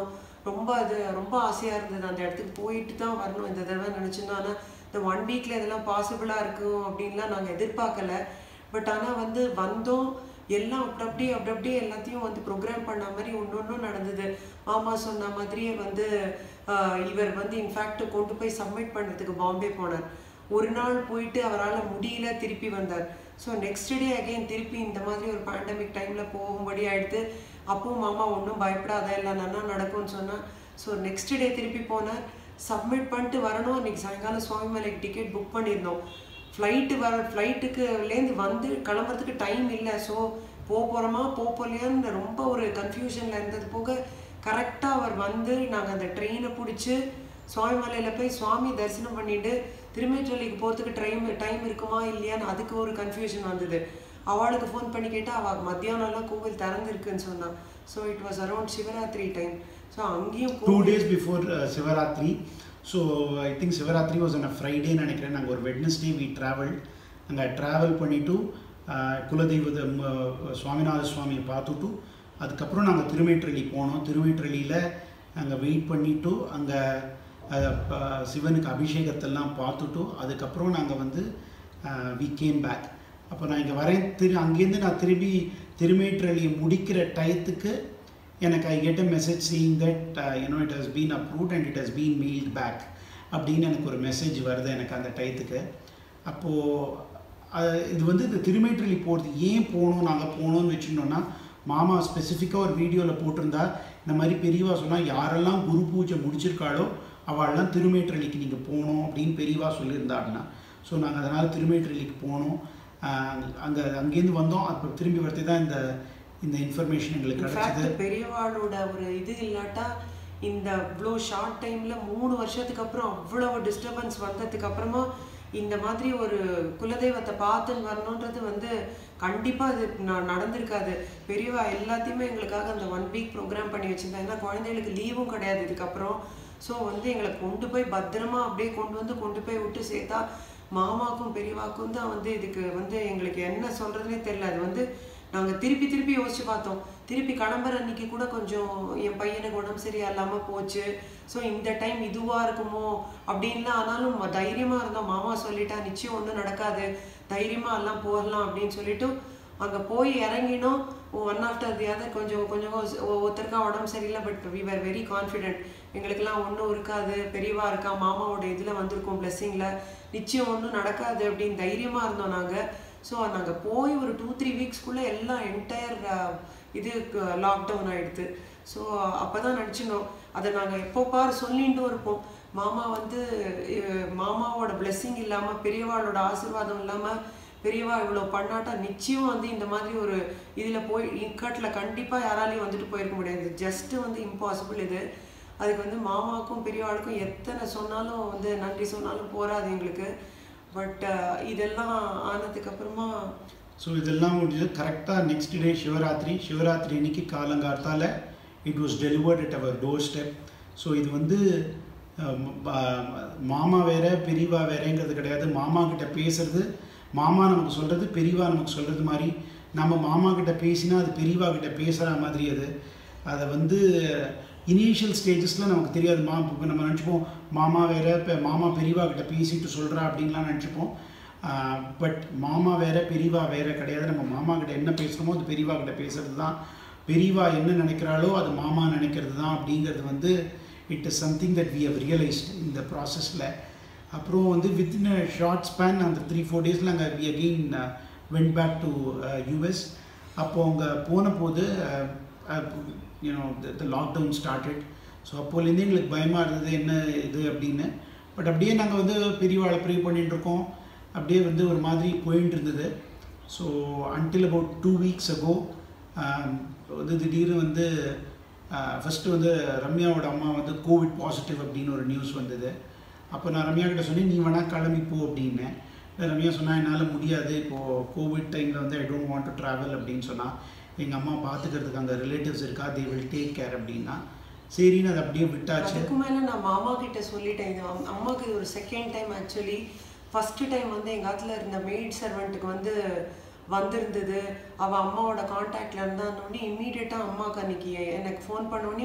Speaker 3: ரொம்ப அது ரொம்ப ஆசையாக இருந்தது அந்த இடத்துக்கு போயிட்டு தான் வரணும் இந்த தடவை நினச்சிருந்தோம் ஆனால் இந்த ஒன் வீக்கில் இதெல்லாம் பாசிபிளாக இருக்கும் அப்படின்லாம் நாங்கள் எதிர்பார்க்கல பட் ஆனால் வந்து வந்தோம் எல்லாம் அப்படி அப்படியே அப்படி அப்படியே எல்லாத்தையும் வந்து ப்ரோக்ராம் பண்ண மாதிரி ஒன்று ஒன்றும் நடந்தது மாமா சொன்ன மாதிரியே வந்து ஆஹ், இவர் வந்து இன்ஃபேக்ட் கொண்டு போய் சப்மிட் பண்ணுறதுக்கு பாம்பே போனார் ஒரு நாள் போயிட்டு அவரால் முடியல திருப்பி வந்தார் ஸோ நெக்ஸ்ட் டே அகைன் திருப்பி இந்த மாதிரி ஒரு பேண்டமிக் டைமில் போகும்படி ஆயிடுத்து அப்பவும் மாமா ஒன்றும் பயப்படாத எல்லாம் நல்லா நடக்கும்னு சொன்னா ஸோ நெக்ஸ்ட் டே திருப்பி போனார் சப்மிட் பண்ணிட்டு வரணும் அன்றைக்கி சாயங்காலம் சுவாமிமலைக்கு டிக்கெட் புக் பண்ணியிருந்தோம் ஃப்ளைட்டு வர ஃப்ளைட்டுக்குலேருந்து வந்து கிளம்புறதுக்கு டைம் இல்லை ஸோ போக போகிறோமா போக போகலையான்னு ரொம்ப ஒரு கன்ஃபியூஷனில் இருந்தது போக கரெக்டாக அவர் வந்து நாங்கள் அந்த ட்ரெயினை பிடிச்சி சுவாமிமலையில் போய் சுவாமி தரிசனம் பண்ணிட்டு திருமேற்றலிக்கு போகிறதுக்கு டைம் டைம் இருக்குமா இல்லையான்னு அதுக்கு ஒரு கன்ஃபியூஷன் வந்தது அவளுக்கு ஃபோன் பண்ணி கேட்டால் அவள் மத்தியானம்லாம் கோவில் திறந்துருக்குன்னு சொன்னான் so it was around Shivaratri time so அங்கேயும்
Speaker 2: two days before Shivaratri so I think Shivaratri was on a Friday நினைக்கிறேன் நாங்கள் ஒரு வெட்னஸ்டே வி ட்ராவல் நாங்கள் ட்ராவல் பண்ணிவிட்டு குலதெய்வத ம- சுவாமிநாத சுவாமியை பார்த்துட்டு அதுக்கப்புறம் நாங்கள் திருமேற்றலி போனோம் திருமேற்றலியில் நாங்கள் வெயிட் பண்ணிவிட்டு அங்கே சிவனுக்கு அபிஷேகத்தெல்லாம் பார்த்துட்டு அதுக்கப்புறம் நாங்கள் வந்து வி கேம் பேக் அப்போ நான் இங்கே வரேன் திரு அங்கேருந்து நான் திரும்பி திருமேற்றலியை முடிக்கிற டயத்துக்கு எனக்கு I get a message seeing that you know it has been approved and it has been mailed back அப்படின்னு எனக்கு ஒரு மெசேஜ் வருது எனக்கு அந்த டயத்துக்கு அப்போது இது வந்து இந்த திருமேற்றலி போகிறது ஏன் போகணும் நாங்கள் போகணும்னு வச்சுருந்தோன்னா மாமா ஸ்பெசிஃபிக்காக ஒரு வீடியோவில் போட்டிருந்தா இந்த மாதிரி பெரியவா சொன்னால் யாரெல்லாம் குரு பூஜை முடிச்சிருக்காளோ அவள்லாம் திருமேற்றலிக்கு நீங்கள் போகணும் அப்படின்னு பெரியவா சொல்லியிருந்தாருன்னா ஸோ நாங்கள் அதனால் திருமேற்றலிக்கு போனோம் அங்கே அங்கேருந்து வந்தோம் அப்போ திரும்பி வரது தான் இந்த இந்த இன்ஃபர்மேஷன் எங்களுக்கு
Speaker 3: இன்ஃபேக்ட்
Speaker 2: கிடச்சிது
Speaker 3: பெரியவாளோட ஒரு இது இல்லாட்டா இந்த இவ்வளோ ஷார்ட் டைம்ல மூணு வருஷத்துக்கு அப்புறம் அவ்வளவு டிஸ்டர்பன்ஸ் வந்ததுக்கு அப்புறமா இந்த மாதிரி ஒரு குலதெய்வத்தை பார்த்துன்னு வரணுன்றது வந்து கண்டிப்பா அது ந- நடந்திருக்காது பெரியவா எல்லாத்தையுமே எங்களுக்காக அந்த ஒன் வீக் ப்ரோக்ராம் பண்ணி வச்சிருந்தா ஏன்னா குழந்தைகளுக்கு லீவும் கிடையாது இதுக்கப்புறம் ஸோ வந்து எங்களை கொண்டு போய் பத்திரமா அப்படியே கொண்டு வந்து கொண்டு போய் விட்டு சேர்த்தா மாமாக்கும் பெரியவாக்கும் தான் வந்து இதுக்கு வந்து எங்களுக்கு என்ன சொல்றதுனே தெரியல அது வந்து நாங்கள் திருப்பி திருப்பி யோசிச்சு பார்த்தோம் திருப்பி கிளம்புற அன்னைக்கு கூட கொஞ்சம் என் பையனுக்கு உடம்பு சரியா இல்லாம போச்சு ஸோ இந்த டைம் இதுவா இருக்குமோ அப்படின்லாம் ஆனாலும் ம- தைரியமா இருந்தோம் மாமா சொல்லிட்டா நிச்சயம் ஒன்றும் நடக்காது தைரியமா எல்லாம் போகலாம் அப்படின்னு சொல்லிட்டு அங்க போய் இறங்கினோம் ஒன் ஆஃப்டர் தி அதர் கொஞ்சம் கொஞ்சம் ஒ- ஒருத்தருக்கா உடம்பு சரியில்லை but we were very confident எங்களுக்கெல்லாம் ஒன்றும் இருக்காது பெரியவா இருக்கா மாமாவோட இதில் வந்திருக்கோம் பிளெஸ்ஸிங்கில் நிச்சயம் ஒன்றும் நடக்காது அப்படின்னு தைரியமா இருந்தோம் நாங்கள் ஸோ நாங்கள் போய் ஒரு டூ த்ரீ வீக்ஸ்க்குள்ளே எல்லாம் என்டையர் இது லாக்டவுன் ஆயிடுது ஸோ அப்போ தான் நினச்சினோம் அதை நாங்கள் எப்போ பாரு சொல்லிட்டு இருப்போம் மாமா வந்து அஹ், மாமாவோட blessing இல்லாமல் பெரியவாளோட ஆசீர்வாதம் இல்லாமல் பெரியவா இவ்வளோ பண்ணாட்டா நிச்சயம் வந்து இந்த மாதிரி ஒரு இதில் போய் இக்கட்டில் கண்டிப்பாக யாராலையும் வந்துட்டு போயிருக்க முடியாது ஜஸ்ட்டு வந்து இம்பாசிபிள் இது அதுக்கு வந்து மாமாவுக்கும் பெரியவாளுக்கும் எத்தனை சொன்னாலும் வந்து நன்றி சொன்னாலும் போராது எங்களுக்கு பட் இதெல்லாம் ஆனதுக்கு அப்புறமா
Speaker 2: ஸோ இதெல்லாம் முடிஞ்சது கரெக்டாக நெக்ஸ்ட் டே சிவராத்திரி சிவராத்திரி அன்னைக்கு காலங்காத்தால it was delivered at our doorstep so இது வந்து அஹ், ம- பா- மாமா வேற பெரியவா வேறங்கிறது கிடையாது மாமா கிட்ட பேசுறது மாமா நமக்கு சொல்றது பெரியவா நமக்கு சொல்றது மாதிரி நம்ம மாமா கிட்ட பேசினா அது பெரியவா கிட்ட பேசுகிற மாதிரி அது அதை வந்து இனிஷியல் ஸ்டேஜஸில் நமக்கு தெரியாது மா இப்போ நம்ம நினச்சிப்போம் மாமா வேற இப்போ மாமா பெரியவா கிட்ட பேசிட்டு சொல்கிறா அப்படின்லாம் நினச்சிப்போம் பட் மாமா வேற பெரியவா வேற கிடையாது நம்ம மாமா கிட்ட என்ன பேசுகிறோமோ அது பெரியவா கிட்ட பேசுறது தான் பெரியவா என்ன நினைக்கிறாளோ அது மாமா நினைக்கிறது தான் அப்படிங்கிறது வந்து it is something that we have realized இந்த ப்ராசஸில் அப்புறம் வந்து வித்தின் அ ஷார்ட் ஸ்பேன் அந்த த்ரீ ஃபோர் டேஸில் அங்கே we again went back to US அப்போ அங்கே போன போது you know the lockdown started so அப்போலேருந்து எங்களுக்கு பயமாக இருந்தது என்ன இது அப்படின்னு பட் அப்படியே நாங்கள் வந்து பெரியவாளை ப்ரே பண்ணிட்டு இருக்கோம் அப்படியே வந்து ஒரு மாதிரி போயிட்டு இருந்தது so until about two weeks ago வந்து திடீர்னு வந்து ஃபஸ்ட்டு வந்து ரம்யாவோட அம்மா வந்து கோவிட் பாசிட்டிவ் அப்படின்னு ஒரு நியூஸ் வந்தது அப்போ நான் ரம்யா கிட்ட சொன்னேன் நீ வேணால் கிளம்பி போ அப்படின்னேன் இல்ல, ரம்யா சொன்னா என்னால் முடியாது இப்போது கோவிட் டைமில் வந்து I don't want to travel அப்படின்னு சொன்னா எங்கள் அம்மா பார்த்துக்கிறதுக்கு அங்கே ரிலேட்டிவ்ஸ் இருக்கா தே வில் டேக் கேர் அப்படின்னா சரின்னு அதை அப்படியே விட்டாச்சு
Speaker 3: அதுக்கு மேல நான் மாமா கிட்ட சொல்லிட்டேன் இது அம்- அம்மாக்கு இது ஒரு second time actually first time வந்து எங்க ஆத்துல இருந்த மெய்ட் சர்வெண்ட்டுக்கு வந்து வந்திருந்தது அவ அம்மாவோட காண்டாக்ட்ல இருந்தான்னொடனே இம்மீடியட்டா அம்மாக்கு அன்னைக்கு எனக்கு ஃபோன் பண்ணோடனே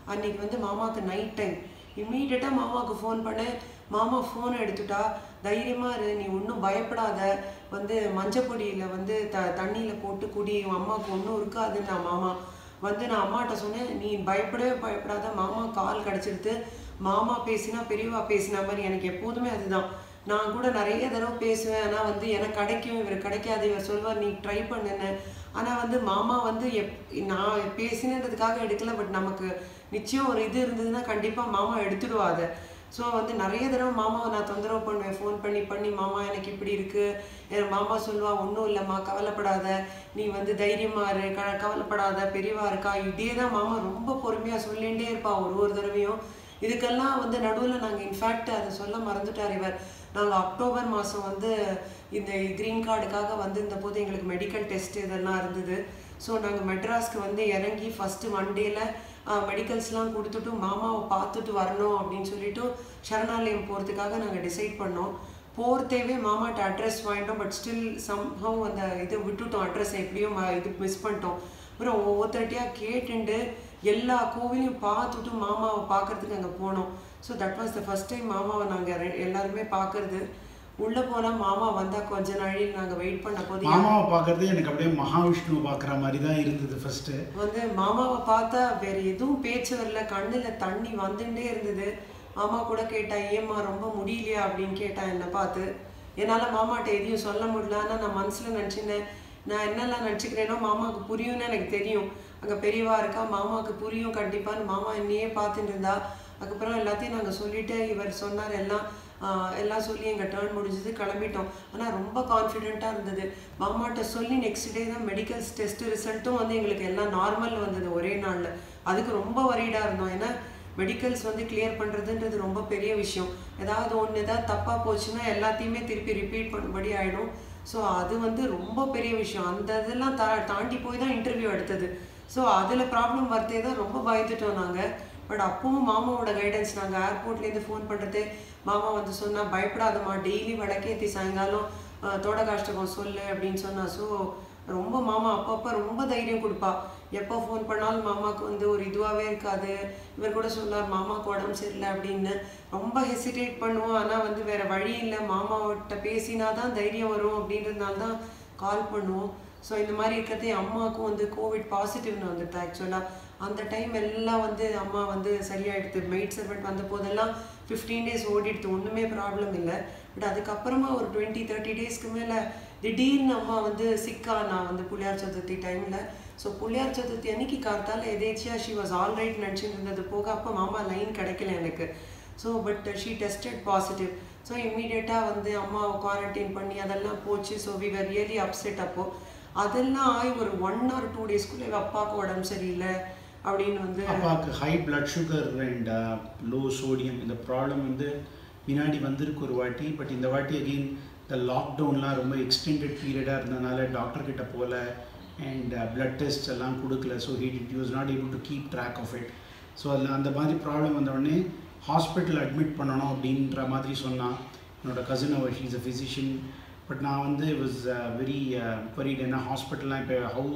Speaker 3: அன்னைக்கு வந்து மாமாவுக்கு நைட் டைம் இம்மீடியட்டாக மாமாவுக்கு ஃபோன் பண்ணேன் மாமா ஃபோனை எடுத்துட்டா தைரியமாக இரு நீ ஒன்றும் பயப்படாத வந்து மஞ்சப்பொடியில் வந்து த தண்ணியில் போட்டு குடி உன் அம்மாவுக்கு ஒன்றும் இருக்காதுன்னா மாமா வந்து நான் அம்மாட்ட சொன்னேன் நீ பயப்படவே பயப்படாத மாமா கால் கிடச்சிடுது மாமா பேசினா பெரியவா பேசின மாதிரி எனக்கு எப்போதுமே அதுதான் நான் கூட நிறைய தடவை பேசுவேன் ஆனால் வந்து எனக்கு கிடைக்கும் இவர் கிடைக்காது இவர் சொல்வார் நீ ட்ரை பண்ணுன்னு ஆனால் வந்து மாமா வந்து எப் நான் பேசினதுக்காக எடுக்கல பட் நமக்கு நிச்சயம் ஒரு இது இருந்ததுன்னா கண்டிப்பாக மாமா எடுத்துடுவா அதை ஸோ வந்து நிறைய தடவை மாமாவை நான் தொந்தரவு பண்ணுவேன் ஃபோன் பண்ணி பண்ணி மாமா எனக்கு இப்படி இருக்கு என் மாமா சொல்லுவா ஒன்றும் இல்லைம்மா கவலைப்படாத நீ வந்து தைரியமா இரு க கவலைப்படாத பெரியவா இருக்கா இதே தான் மாமா ரொம்ப பொறுமையாக சொல்லிகிட்டே இருப்பா ஒரு ஒரு தடவையும் இதுக்கெல்லாம் வந்து நடுவில் நாங்கள் இன்ஃபேக்ட் அதை சொல்ல மறந்துட்டார் இவர் நாங்கள் அக்டோபர் மாதம் வந்து இந்த க்ரீன் கார்டுக்காக வந்திருந்த போது எங்களுக்கு மெடிக்கல் டெஸ்ட் இதெல்லாம் இருந்தது ஸோ நாங்கள் மெட்ராஸ்க்கு வந்து இறங்கி ஃபஸ்ட்டு மண்டேல மெடிக்கல்ஸ்லாம் கொடுத்துட்டு மாமாவை பார்த்துட்டு வரணும் அப்படின்னு சொல்லிட்டு சரணாலயம் போகிறதுக்காக நாங்கள் டிசைட் பண்ணோம் போகிறதேவே மாமாட்ட அட்ரஸ் வாங்கிட்டோம் பட் ஸ்டில் சம்ஹவ் அந்த இது விட்டுட்டோம் அட்ரஸ் எப்படியோ ம- இது மிஸ் பண்ணிட்டோம் அப்புறம் ஒவ்வொருத்தர்கிட்டயாக கேட்டுண்டு எல்லா கோவிலையும் பார்த்துட்டு மாமாவை பார்க்கறதுக்கு அங்கே போனோம் so that was the first time மாமாவை நாங்கள் எல்லாருமே பார்க்கறது உள்ளே போனால் மாமா வந்தால் கொஞ்ச நாளில் நாங்கள் வெயிட் பண்ண போது
Speaker 2: மாமாவை பார்க்கறது எனக்கு அப்படியே மகாவிஷ்ணுவை பார்க்குற மாதிரி தான் இருந்தது ஃபர்ஸ்ட்டு
Speaker 3: வந்து மாமாவை பார்த்தா வேற எதுவும் பேச்சு வரல கண்ணுல தண்ணி வந்துட்டே இருந்தது மாமா கூட கேட்டா ஏம்மா ரொம்ப முடியலையா அப்படின்னு கேட்டா என்னை பார்த்து என்னால மாமாட்ட எதையும் சொல்ல முடியல ஆனா நான் மனசுல நினச்சிருந்தேன் நான் என்னெல்லாம் நினச்சிக்கிறேனோ மாமாவுக்கு புரியும்னு எனக்கு தெரியும் அங்க பெரியவா இருக்கா மாமாவுக்கு புரியும் கண்டிப்பான்னு மாமா என்னையே பார்த்துட்டு இருந்தா அதுக்கப்புறம் எல்லாத்தையும் நாங்க சொல்லிட்டு இவர் சொன்னார் எல்லாம் ஆஹ் எல்லாம் சொல்லி எங்கள் டேர்ன் முடிஞ்சது கிளம்பிட்டோம் ஆனால் ரொம்ப கான்ஃபிடென்ட்டாக இருந்தது மாமாட்ட சொல்லி நெக்ஸ்ட் டே தான் மெடிக்கல்ஸ் டெஸ்ட் ரிசல்ட்டும் வந்து எங்களுக்கு எல்லாம் நார்மல் வந்தது ஒரே நாளில் அதுக்கு ரொம்ப வரீடாக இருந்தோம் ஏன்னா மெடிக்கல்ஸ் வந்து கிளியர் பண்ணுறதுன்றது ரொம்ப பெரிய விஷயம் ஏதாவது ஒன்று ஏதாவது தப்பாக போச்சுன்னா எல்லாத்தையுமே திருப்பி ரிப்பீட் பண்ணும்படி ஆகிடும் ஸோ அது வந்து ரொம்ப பெரிய விஷயம் அந்த இதெல்லாம் தா தாண்டி போய் தான் இன்டர்வியூ எடுத்தது ஸோ அதில் ப்ராப்ளம் வரதே தான் ரொம்ப பயந்துட்டோம் நாங்கள் பட் அப்பவும் மாமாவோட கைடன்ஸ் நாங்கள் ஏர்போர்ட்லேருந்து ஃபோன் பண்ணுறது மாமா வந்து சொன்னா பயப்படாதம்மா டெய்லி வடக்கேத்தி சாயங்காலம் அஹ், தோட காஷ்டகம் சொல்லு அப்படின்னு சொன்னா ஸோ ரொம்ப மாமா அப்பப்போ ரொம்ப தைரியம் கொடுப்பா எப்போ ஃபோன் பண்ணாலும் மாமாவுக்கு வந்து ஒரு இதுவாகவே இருக்காது இவர் கூட சொன்னார் மாமாவுக்கு உடம்பு சரியில்லை அப்படின்னு ரொம்ப ஹெசிடேட் பண்ணுவோம் ஆனால் வந்து வேற வழி இல்லை மாமாவிட்ட பேசினா தான் தைரியம் வரும் அப்படின்றதுனால தான் கால் பண்ணுவோம் ஸோ இந்த மாதிரி இருக்கிறது என் அம்மாவுக்கும் வந்து கோவிட் பாசிட்டிவ்னு வந்துட்டு ஆக்சுவலாக அந்த டைம் எல்லாம் வந்து அம்மா வந்து சரியாயிடுது மெய்ட் சர்வெண்ட் வந்த போதெல்லாம் ஃபிஃப்டீன் டேஸ் ஓடிடுது ஒன்றுமே ப்ராப்ளம் இல்லை பட் அதுக்கப்புறமா ஒரு டுவெண்ட்டி தேர்ட்டி டேஸ்க்கு மேலே திடீர்னு அம்மா வந்து சிக்கா நான் வந்து புள்ளியார் சதுர்த்தி டைமில் ஸோ புள்ளியார் சதுர்த்தி அன்னைக்கு கார்த்தால எதேச்சியா ஷி வாஸ் ஆல் ரைட் நினச்சிட்டு இருந்தது போக அப்போ மாமா லைன் கிடைக்கல எனக்கு so but she tested positive so இம்மீடியட்டாக வந்து அம்மாவை குவாரண்டைன் பண்ணி அதெல்லாம் போச்சு so we were really upset அப்போது அதெல்லாம் ஆகி ஒரு ஒன் ஆர் டூ டேஸ்க்குள்ளே அப்பாவுக்கு உடம்பு சரியில்லை அப்படின்னு வந்து
Speaker 2: அப்பாவுக்கு high blood sugar and low sodium இந்த ப்ராப்ளம் வந்து முன்னாடி வந்திருக்கு ஒரு வாட்டி பட் இந்த வாட்டி அகெயின் இந்த லாக்டவுன்லாம் ரொம்ப எக்ஸ்டெண்டட் பீரியடாக இருந்ததுனால டாக்டர் கிட்ட போகல அண்ட் பிளட் டெஸ்ட் எல்லாம் கொடுக்கல so he it use not able to keep track of it so அதில் அந்த மாதிரி ப்ராப்ளம் வந்தோடனே ஹாஸ்பிட்டல் அட்மிட் பண்ணணும் அப்படின்ற மாதிரி சொன்னான் என்னோட கசின் அவர் ஷீஸ் அ ஃபிசிஷியன் பட் நான் வந்து வாஸ் வெரி worried ஏன்னா ஹாஸ்பிட்டல்லாம் இப்போ ஹவு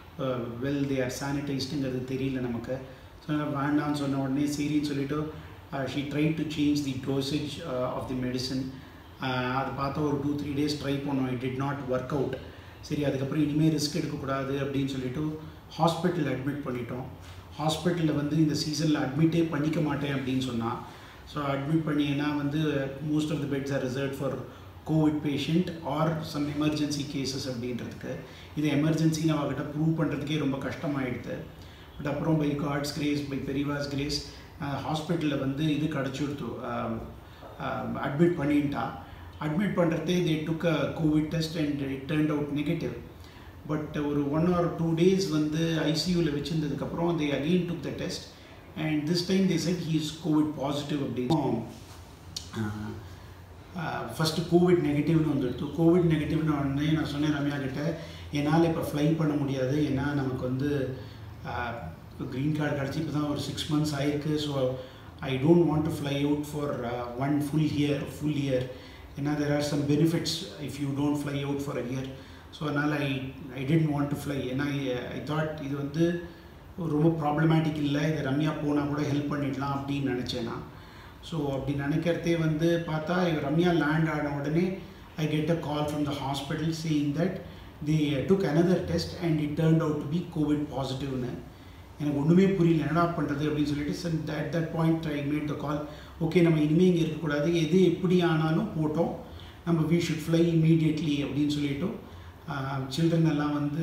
Speaker 2: வெல் தே ஆர் சானிடைஸ்டுங்கிறது தெரியல நமக்கு ஸோ வேண்டாம்னு சொன்ன உடனே சரின்னு சொல்லிட்டு she try to change the dosage of the medicine அது பார்த்தா ஒரு டூ த்ரீ டேஸ் ட்ரை பண்ணோம் it did not work out சரி அதுக்கப்புறம் இனிமேல் ரிஸ்க் எடுக்கக்கூடாது அப்படின்னு சொல்லிட்டு ஹாஸ்பிட்டல் அட்மிட் பண்ணிட்டோம் ஹாஸ்பிட்டலில் வந்து இந்த சீசனில் அட்மிட்டே பண்ணிக்க மாட்டேன் அப்படின்னு சொன்னான் ஸோ அட்மிட் பண்ணினா வந்து most of the beds are reserve for covid patient or some emergency cases அப்படின்றதுக்கு இது எமர்ஜென்சின்னு அவகிட்ட ப்ரூவ் பண்ணுறதுக்கே ரொம்ப கஷ்டமாயிடுது பட் அப்புறம் by God's grace by Periva's grace ஹாஸ்பிட்டலில் வந்து இது கிடச்சி கொடுத்து அட்மிட் பண்ணிட்டா அட்மிட் பண்ணுறதே they took a covid test and it turned out negative but ஒரு ஒன் ஆர் டூ டேஸ் வந்து ஐசியூவில் வச்சுருந்ததுக்கப்புறம் they again took the test and this time they said he is covid positive அப்படின்னு first covid நெகட்டிவ்னு வந்துடுத்து covid நெகட்டிவ்னு உடனே நான் சொன்னேன் ரம்யா கிட்ட என்னால் இப்போ ஃப்ளை பண்ண முடியாது ஏன்னா நமக்கு வந்து க்ரீன் கார்டு கிடச்சி இப்போ தான் ஒரு சிக்ஸ் மந்த்ஸ் ஆயிருக்கு so I don't want to fly out for one full year full year ஏன்னா there are some benefits if you don't fly out for a year so அதனால் I I didn't want to fly ஏன்னா I thought இது வந்து ரொம்ப problematic இல்லை இது ரம்யா போனால் கூட ஹெல்ப் பண்ணிடலாம் அப்படின்னு நினச்சேன் நான் ஸோ அப்படி நினைக்கிறதே வந்து பார்த்தா இவ ரம்யா லேண்ட் ஆன உடனே I get a call from the hospital saying that they took another test and it turned out to be covid பாசிட்டிவ்னு எனக்கு ஒன்றுமே புரியல என்னடா பண்ணுறது அப்படின்னு சொல்லிட்டு சரி that that point I made the call okay நம்ம இனிமேல் இங்கே இருக்கக்கூடாது எது எப்படி ஆனாலும் போட்டோம் நம்ம வி ஷுட் ஃப்ளை இமீடியட்லி அப்படின்னு சொல்லிட்டு சில்ட்ரன் எல்லாம் வந்து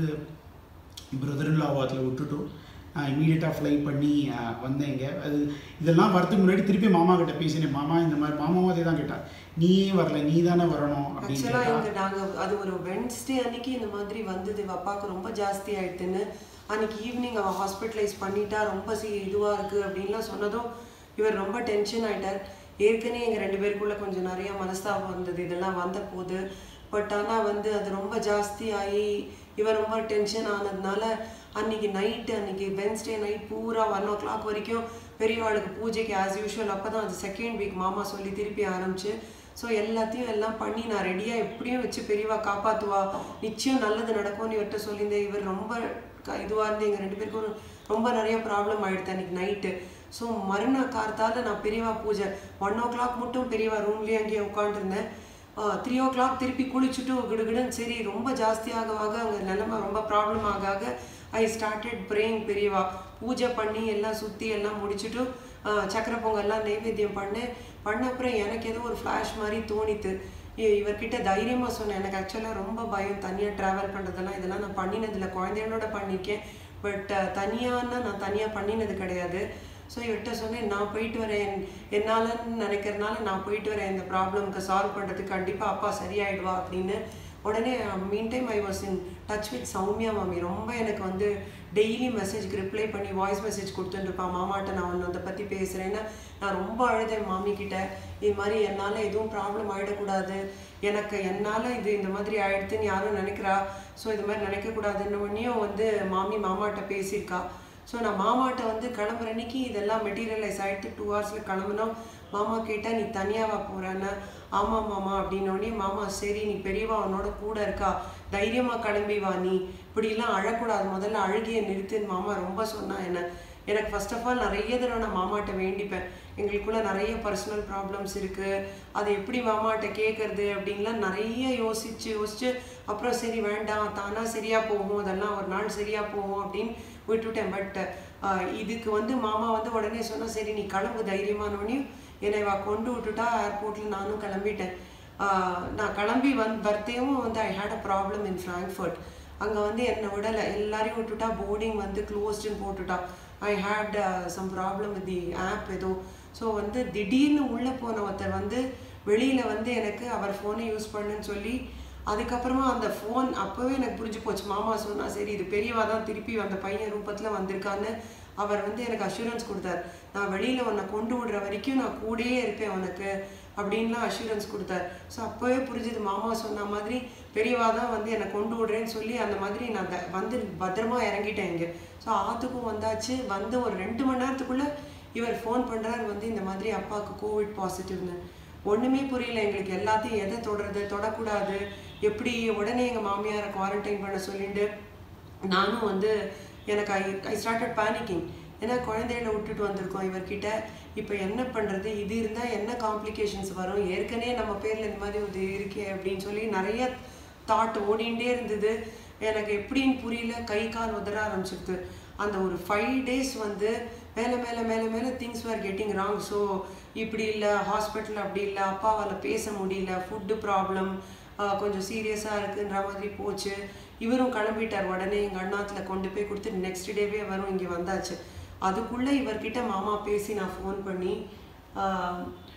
Speaker 2: பிரதர் அதில் விட்டுட்டோம் இமீடியட்டாக ஃப்ளை பண்ணி ஆஹ், வந்தேங்க அது இதெல்லாம் வரதுக்கு முன்னாடி திருப்பி மாமா கிட்ட பேசினேன் மாமா இந்த மாதிரி மாமாவும் அதே தான் கேட்டா நீயே வரல நீ தானே வரணும் அப்படின்னு
Speaker 3: ஆக்சுவலாக
Speaker 2: கேட்டா
Speaker 3: இங்கே நாங்கள் அது ஒரு வென்ஸ்டே அன்னைக்கு இந்த மாதிரி வந்தது இவ அப்பாவுக்கு ரொம்ப ஜாஸ்தி ஆயிடுதுன்னு அன்னைக்கு ஈவினிங் அவள் ஹாஸ்பிட்டலைஸ் பண்ணிட்டா ரொம்ப சி இதுவாக இருக்குது அப்படின்லாம் சொன்னதும் இவர் ரொம்ப டென்ஷன் ஆயிட்டார் ஏற்கனவே எங்கள் ரெண்டு பேருக்குள்ள கொஞ்சம் நிறைய மனஸ்தாபம் வந்தது இதெல்லாம் வந்த போது பட் ஆனால் வந்து அது ரொம்ப ஜாஸ்தி ஆகி இவர் ரொம்ப டென்ஷன் ஆனதுனால அன்னைக்கு நைட்டு அன்னைக்கு வென்ஸ்டே நைட் பூரா ஒன் ஓ கிளாக் வரைக்கும் பெரியவாளுக்கு பூஜைக்கு ஆஸ் யூஷுவல் அப்போ தான் அது செகண்ட் வீக் மாமா சொல்லி திருப்பி ஆரம்பிச்சு ஸோ எல்லாத்தையும் எல்லாம் பண்ணி நான் ரெடியாக எப்படியும் வச்சு பெரியவா காப்பாற்றுவா நிச்சயம் நல்லது நடக்கும்னு இவர்கிட்ட சொல்லியிருந்தேன் இவர் ரொம்ப க- இதுவா இருந்து எங்கள் ரெண்டு பேருக்கும் ரொம்ப நிறைய ப்ராப்ளம் ஆயிடுது அன்னைக்கு நைட்டு ஸோ மறுநாள் கார்த்தால நான் பெரியவா பூஜை ஒன் ஓ கிளாக் மட்டும் பெரியவா ரூம்லேயே அங்கேயே உட்காந்துருந்தேன் த்ரீ ஓ கிளாக் திருப்பி குளிச்சுட்டு கிடுகிடுன்னு சரி ரொம்ப ஜாஸ்தியாக ஆக அங்கே நிலைமை ரொம்ப ப்ராப்ளம் ஆக ஆக ஐ ஸ்டார்டட் ப்ரேயிங் பெரியவா பூஜை பண்ணி எல்லாம் சுற்றி எல்லாம் முடிச்சுட்டு ஆஹ், சக்கரை பொங்கல்லாம் நைவேத்தியம் பண்ணேன் பண்ண அப்புறம் எனக்கு ஏதோ ஒரு ஃப்ளாஷ் மாதிரி தோணித்து இ- இவர்கிட்ட தைரியமாக சொன்னேன் எனக்கு ஆக்சுவலாக ரொம்ப பயம் தனியாக ட்ராவல் பண்ணுறதெல்லாம் இதெல்லாம் நான் பண்ணினதில்லை குழந்தைகளோட பண்ணியிருக்கேன் பட் தனியான்னா நான் தனியாக பண்ணினது கிடையாது ஸோ இவர்கிட்ட சொன்னேன் நான் போயிட்டு வரேன் என்னாலன்னு நினைக்கிறதுனால நான் போயிட்டு வரேன் இந்த ப்ராப்ளம்க்கு சால்வ் பண்ணுறதுக்கு கண்டிப்பாக அப்பா சரியாயிடுவா அப்படின்னு உடனே meantime I was in touch with Soumya மாமி ரொம்ப எனக்கு வந்து டெய்லி மெசேஜ்க்கு ரிப்ளை பண்ணி வாய்ஸ் மெசேஜ் கொடுத்துட்டுருப்பான் மாமாட்ட நான் ஒன்று அதை பற்றி பேசுகிறேன்னா நான் ரொம்ப அழுதேன் மாமி கிட்ட இது மாதிரி என்னால் எதுவும் ப்ராப்ளம் ஆகிடக்கூடாது எனக்கு என்னால் இது இந்த மாதிரி ஆயிடுதுன்னு யாரும் நினைக்கிறா ஸோ இது மாதிரி நினைக்கக்கூடாதுன்னு உடனேயும் வந்து மாமி மாமாட்ட பேசியிருக்கா ஸோ நான் மாமாட்ட வந்து கிளம்புற அன்னைக்கு இதெல்லாம் மெட்டீரியலைஸ் ஆகிட்டு டூ ஹவர்ஸில் கிளம்புனோம் மாமா கேட்டால் நீ தனியாவா போகிறேன்னு ஆமாம் மாமா அப்படின்னோடனே மாமா சரி நீ பெரியவா உன்னோட கூட இருக்கா தைரியமாக கிளம்பி வா நீ இப்படிலாம் அழக்கூடாது முதல்ல அழுகிய நிறுத்துன்னு மாமா ரொம்ப சொன்னா என்ன எனக்கு ஃபர்ஸ்ட் ஆஃப் ஆல் நிறைய தடவை நான் மாமாட்ட வேண்டிப்பேன் எங்களுக்குள்ள நிறைய பர்சனல் ப்ராப்ளம்ஸ் இருக்குது அதை எப்படி மாமாட்ட கேட்கறது அப்படின்லாம் நிறைய யோசிச்சு யோசிச்சு அப்புறம் சரி வேண்டாம் தானா சரியா போகும் அதெல்லாம் ஒரு நாள் சரியா போகும் அப்படின்னு விட்டுவிட்டேன் பட் இதுக்கு வந்து மாமா வந்து உடனே சொன்னா சரி நீ கிளம்பு தைரியமானோடனையும் என்னை வா கொண்டு விட்டுட்டா ஏர்போர்ட்டில் நானும் கிளம்பிட்டேன் ஆஹ் நான் கிளம்பி வந் பர்த்டேவும் வந்து I had a problem in Frankfurt அங்கே வந்து என்னை விடலை எல்லாரையும் விட்டுட்டா போர்டிங் வந்து க்ளோஸ்டுன்னு போட்டுட்டா I had some problem with the app ஏதோ ஸோ வந்து திடீர்னு உள்ளே போன ஒருத்தர் வந்து வெளியில் வந்து எனக்கு அவர் ஃபோனை யூஸ் பண்ணுன்னு சொல்லி அதுக்கப்புறமா அந்த ஃபோன் அப்போவே எனக்கு புரிஞ்சு போச்சு மாமா சொன்னா சரி இது பெரியவா தான் திருப்பி அந்த பையன் ரூபத்தில் வந்திருக்கான்னு அவர் வந்து எனக்கு அஷூரன்ஸ் கொடுத்தார் நான் வெளியில் உன்னை கொண்டு விடுற வரைக்கும் நான் கூடயே இருப்பேன் உனக்கு அப்படின்லாம் அஷூரன்ஸ் கொடுத்தார் ஸோ அப்போவே புரிஞ்சுது மாமா சொன்ன மாதிரி பெரியவா தான் வந்து என்னை கொண்டு விடுறேன்னு சொல்லி அந்த மாதிரி நான் த- வந்து பத்திரமா இறங்கிட்டேன் இங்கே ஸோ ஆத்துக்கும் வந்தாச்சு வந்து ஒரு ரெண்டு மணி நேரத்துக்குள்ள இவர் ஃபோன் பண்ணுறாரு வந்து இந்த மாதிரி அப்பாவுக்கு கோவிட் பாசிட்டிவ்னு ஒன்றுமே புரியல எங்களுக்கு எல்லாத்தையும் எதை தொடறது தொடக்கூடாது எப்படி உடனே எங்கள் மாமியாரை குவாரண்டைன் பண்ண சொல்லிட்டு நானும் வந்து எனக்கு ஐ ஐ ஸ்டார்டட் பேனிக்கிங் ஏன்னா குழந்தைகளை விட்டுட்டு வந்திருக்கோம் இவர்கிட்ட இப்போ என்ன பண்ணுறது இது இருந்தால் என்ன காம்ப்ளிகேஷன்ஸ் வரும் ஏற்கனவே நம்ம பேரில் இந்த மாதிரி ஒரு இருக்கே அப்படின்னு சொல்லி நிறைய தாட் ஓடிண்டே இருந்தது எனக்கு எப்படின்னு புரியல கை கால் உதற ஆரம்பிச்சிருது அந்த ஒரு ஃபைவ் டேஸ் வந்து மேலே மேலே மேலே மேலே things were getting wrong so இப்படி இல்லை ஹாஸ்பிட்டல் அப்படி இல்லை அப்பாவால் பேச முடியல ஃபுட்டு ப்ராப்ளம் கொஞ்சம் சீரியஸாக இருக்குன்ற மாதிரி போச்சு இவரும் கிளம்பிட்டார் உடனே எங்கள் அண்ணாத்தில் கொண்டு போய் கொடுத்து நெக்ஸ்ட் டேவே வரும் இங்கே வந்தாச்சு அதுக்குள்ளே இவர்கிட்ட மாமா பேசி நான் ஃபோன் பண்ணி ஆஹ்,